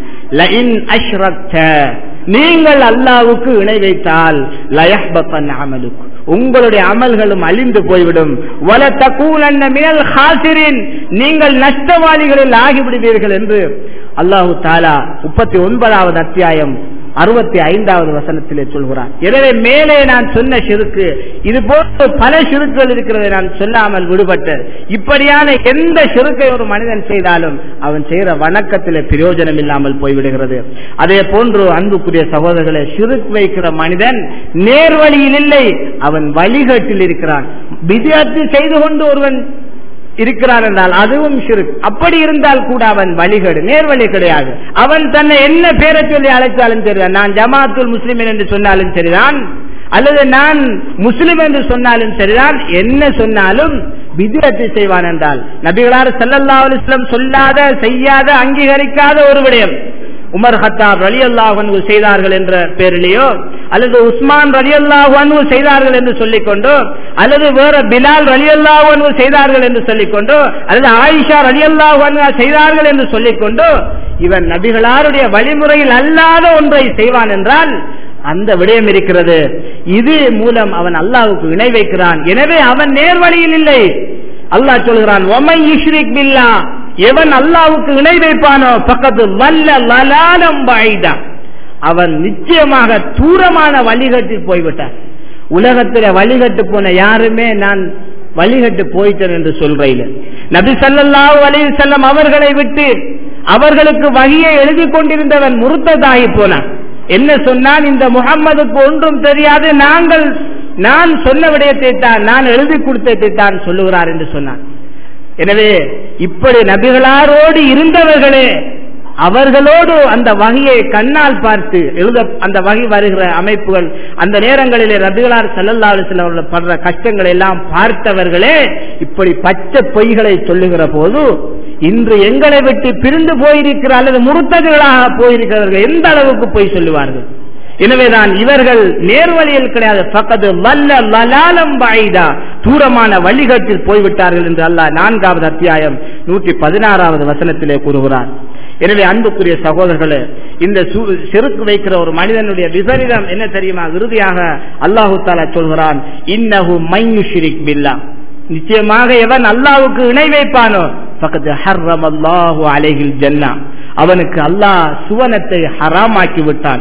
நீங்கள் அல்லாவுக்கு இணை வைத்தால் லயஹ்பத்தன் அமலுக்கு உங்களுடைய அமல்களும் அழிந்து போய்விடும் வல தக்கூலன்ன மினல் ஹாசிரின் நீங்கள் நஷ்டவாளிகளில் ஆகிவிடுவீர்கள் என்று அல்லாஹு தாலா முப்பத்தி ஒன்பதாவது அத்தியாயம் அறுபத்தி ஐந்தாவது வசனத்திலே சொல்கிறார் எனவே மேலே நான் சொன்ன சிறுக்கு இது போன்ற பல சிறுக்குகள் இருக்கிறதை நான் சொல்லாமல் விடுபட்ட இப்படியான எந்த சிறுக்கை ஒரு மனிதன் செய்தாலும் அவன் செய்கிற வணக்கத்திலே பிரயோஜனம் இல்லாமல் போய்விடுகிறது அதே போன்று அன்புக்குரிய சகோதரர்களை சிறுக்கு வைக்கிற மனிதன் நேர்வழியில் இல்லை அவன் வழிகட்டில் இருக்கிறான் விதியாத்து செய்து கொண்டு ஒருவன் இருக்கிறான் என்றால் அதுவும் சிறுக் அப்படி இருந்தால் கூட அவன் வழிகேடு நேர்வழி கிடையாது அவன் தன்னை என்ன பேரை சொல்லி அழைத்தாலும் சரிதான் நான் ஜமாத்துல் முஸ்லிம் என்று சொன்னாலும் சரிதான் அல்லது நான் முஸ்லிம் என்று சொன்னாலும் சரிதான் என்ன சொன்னாலும் விதிரத்தை செய்வான் என்றால் நபிகளார் சல்லல்லா அலிஸ்லம் சொல்லாத செய்யாத அங்கீகரிக்காத ஒரு விடயம் உமர் ஹத்தாப் ரலி அல்லாஹு செய்தார்கள் என்ற பேரிலேயோ அல்லது உஸ்மான் ரலி அல்லாஹு செய்தார்கள் என்று சொல்லிக்கொண்டோ அல்லது வேற பிலால் ரலி அல்லாஹு செய்தார்கள் என்று சொல்லிக்கொண்டோ அல்லது ஆயிஷா ரலி அல்லாஹு செய்தார்கள் என்று சொல்லிக்கொண்டோ இவன் நபிகளாருடைய வழிமுறையில் அல்லாத ஒன்றை செய்வான் என்றால் அந்த விடயம் இருக்கிறது இது மூலம் அவன் அல்லாவுக்கு இணை வைக்கிறான் எனவே அவன் நேர்வழியில் இல்லை அல்லாஹ் சொல்கிறான் ஒமை இஷ்ரிக் பில்லா எவன் அல்லாவுக்கு இணை வைப்பானோ பக்கத்து வல்ல லலாலம் வாய்தா அவன் நிச்சயமாக தூரமான வழிகட்டில் போய்விட்டான் உலகத்தில் வழிகட்டு போன யாருமே நான் வழிகட்டு போயிட்டேன் என்று சொல்றேன் நபி சல்லாஹூ அலி செல்லம் அவர்களை விட்டு அவர்களுக்கு வகையை எழுதி கொண்டிருந்தவன் முருத்ததாகி போனான் என்ன சொன்னான் இந்த முகம்மதுக்கு ஒன்றும் தெரியாது நாங்கள் நான் சொன்ன விடயத்தை தான் நான் எழுதி கொடுத்ததை தான் சொல்லுகிறார் என்று சொன்னான் எனவே இப்படி நபிகளாரோடு இருந்தவர்களே அவர்களோடு அந்த வகையை கண்ணால் பார்த்து எழுத அந்த வகை வருகிற அமைப்புகள் அந்த நேரங்களிலே ரபிகளார் செல்லல்லா அவர்கள் படுற கஷ்டங்களை எல்லாம் பார்த்தவர்களே இப்படி பச்சை பொய்களை சொல்லுகிற போது இன்று எங்களை விட்டு பிரிந்து போயிருக்கிற அல்லது முருத்தர்களாக போயிருக்கிறவர்கள் எந்த அளவுக்கு பொய் சொல்லுவார்கள் எனவேதான் இவர்கள் நேர்வழியில் கிடையாது பக்கத்து வல்ல வலாலம் பாய்தா தூரமான வழிகட்டில் போய்விட்டார்கள் என்று அல்லாஹ் நான்காவது அத்தியாயம் நூற்றி பதினாறாவது வசனத்திலே கூறுகிறார் எனவே அன்புக்குரிய சகோதரர்களே இந்த செருக்கு வைக்கிற ஒரு மனிதனுடைய விபரீதம் என்ன தெரியுமா இறுதியாக அல்லாஹு தாலா சொல்கிறான் இன்னஹு மையுஷிரிக் பில்லா நிச்சயமாக எவன் அல்லாவுக்கு இணை வைப்பானோ பக்கத்து ஹர்ரம் அல்லாஹு அலைகில் ஜன்னா அவனுக்கு அல்லாஹ் சுவனத்தை ஹராமாக்கி விட்டான்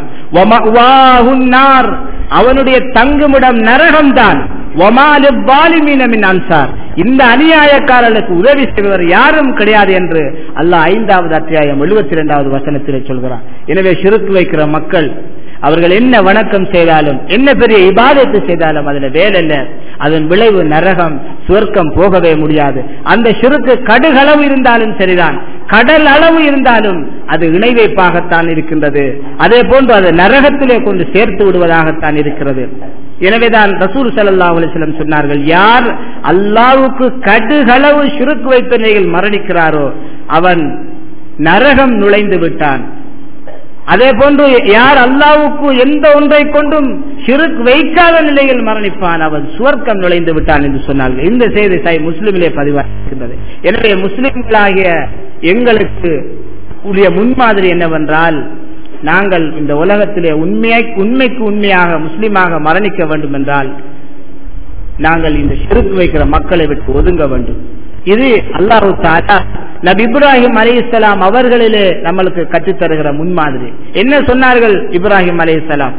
அவனுடைய தங்குமிடம் நரகம்தான் அன்சார் இந்த அநியாயக்காரர்களுக்கு உதவி செய்பவர் யாரும் கிடையாது என்று அல்லாஹ் ஐந்தாவது அத்தியாயம் எழுபத்தி இரண்டாவது வசனத்திலே சொல்கிறார் எனவே சிறுக்கு வைக்கிற மக்கள் அவர்கள் என்ன வணக்கம் செய்தாலும் என்ன பெரிய இபாதத்து செய்தாலும் அதுல வேலை அதன் விளைவு நரகம் சுவர்க்கம் போகவே முடியாது அந்த சிறுக்கு கடுகளவு இருந்தாலும் சரிதான் கடல் அளவு இருந்தாலும் அது இணை வைப்பாகத்தான் இருக்கின்றது அதே போன்று அது நரகத்திலே கொண்டு சேர்த்து விடுவதாகத்தான் இருக்கிறது எனவேதான் ரசூல் சல்லா அலிஸ்லம் சொன்னார்கள் யார் அல்லாவுக்கு கடுகளவு சுருக்கு வைத்த நிலையில் மரணிக்கிறாரோ அவன் நரகம் நுழைந்து விட்டான் அதே போன்று யார் அல்லாவுக்கு எந்த ஒன்றை கொண்டும் சிறுக் வைக்காத நிலையில் மரணிப்பான் அவன் சுவர்க்கம் நுழைந்து விட்டான் என்று சொன்னார்கள் இந்த செய்தி சாய் முஸ்லிமிலே பதிவாகின்றது எனவே முஸ்லிம்களாகிய எங்களுக்கு உடைய முன்மாதிரி என்னவென்றால் நாங்கள் இந்த உலகத்திலே உண்மையை உண்மைக்கு உண்மையாக முஸ்லிமாக மரணிக்க வேண்டும் என்றால் நாங்கள் இந்த சிறுக்கு வைக்கிற மக்களை விட்டு ஒதுங்க வேண்டும் இது அல்லாஹு தாலா நபி இப்ராஹிம் அலி இஸ்லாம் அவர்களிலே நம்மளுக்கு கற்றுத்தருகிற முன்மாதிரி என்ன சொன்னார்கள் இப்ராஹிம் அலி இஸ்லாம்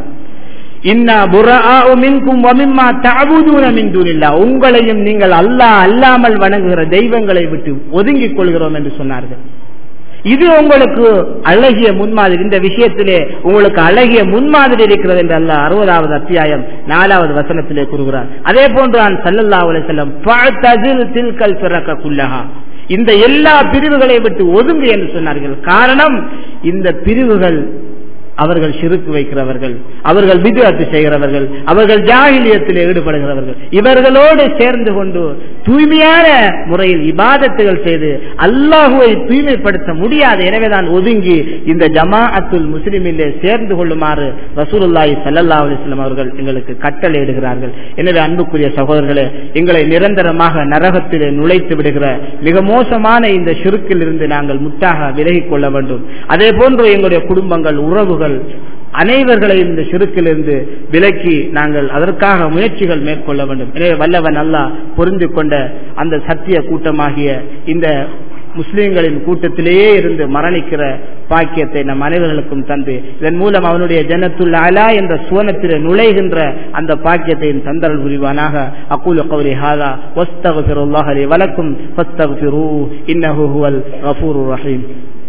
உங்களையும் நீங்கள் அல்லாஹ் அல்லாமல் வணங்குகிற தெய்வங்களை விட்டு ஒதுங்கிக் கொள்கிறோம் என்று சொன்னார்கள் இது உங்களுக்கு அழகிய முன்மாதிரி இந்த விஷயத்திலே உங்களுக்கு அழகிய முன்மாதிரி இருக்கிறது என்று அல்ல அறுபதாவது அத்தியாயம் நாலாவது வசனத்திலே கூறுகிறார் அதே போன்று நான் சல்லல்லா செல்லம் தில்கல் பிறக்க குல்லகா இந்த எல்லா பிரிவுகளை விட்டு ஒதுங்கு என்று சொன்னார்கள் காரணம் இந்த பிரிவுகள் அவர்கள் சிறுக்கு வைக்கிறவர்கள் அவர்கள் விதுவத்து செய்கிறவர்கள் அவர்கள் ஜாகிலியத்தில் ஈடுபடுகிறவர்கள் இவர்களோடு சேர்ந்து கொண்டு தூய்மையான முறையில் இபாதத்துகள் செய்து அல்லாஹுவை தூய்மைப்படுத்த முடியாது எனவேதான் ஒதுங்கி இந்த ஜமாஅத்துல் முஸ்லிமிலே சேர்ந்து கொள்ளுமாறு ரசூலுல்லாஹி சல்லா அலிஸ்லாம் அவர்கள் எங்களுக்கு கட்டளை இடுகிறார்கள் எனவே அன்புக்குரிய சகோதரர்களே எங்களை நிரந்தரமாக நரகத்திலே நுழைத்து விடுகிற மிக மோசமான இந்த சுருக்கில் இருந்து நாங்கள் முட்டாக விலகிக் கொள்ள வேண்டும் அதே போன்று எங்களுடைய குடும்பங்கள் உறவுகள் அனைவர்களையும் இந்த சிறுக்கிலிருந்து விலக்கி நாங்கள் அதற்காக முயற்சிகள் மேற்கொள்ள வேண்டும் எனவே வல்லவன் அல்லா புரிந்து கொண்ட அந்த சத்திய கூட்டமாகிய இந்த முஸ்லிம்களின் கூட்டத்திலேயே இருந்து மரணிக்கிற பாக்கியத்தை நம் அனைவர்களுக்கும் தந்து இதன் மூலம் அவனுடைய ஜனத்துல் அலா என்ற சுவனத்திலே நுழைகின்ற அந்த பாக்கியத்தை தந்தரல் புரிவானாக அக்கூல கௌரி ஹாதா வஸ்தகுல்லாஹ் அலி வலக்கும் ஃபஸ்தகுரு இன்னஹு ஹுவல் கஃபூர் ரஹீம்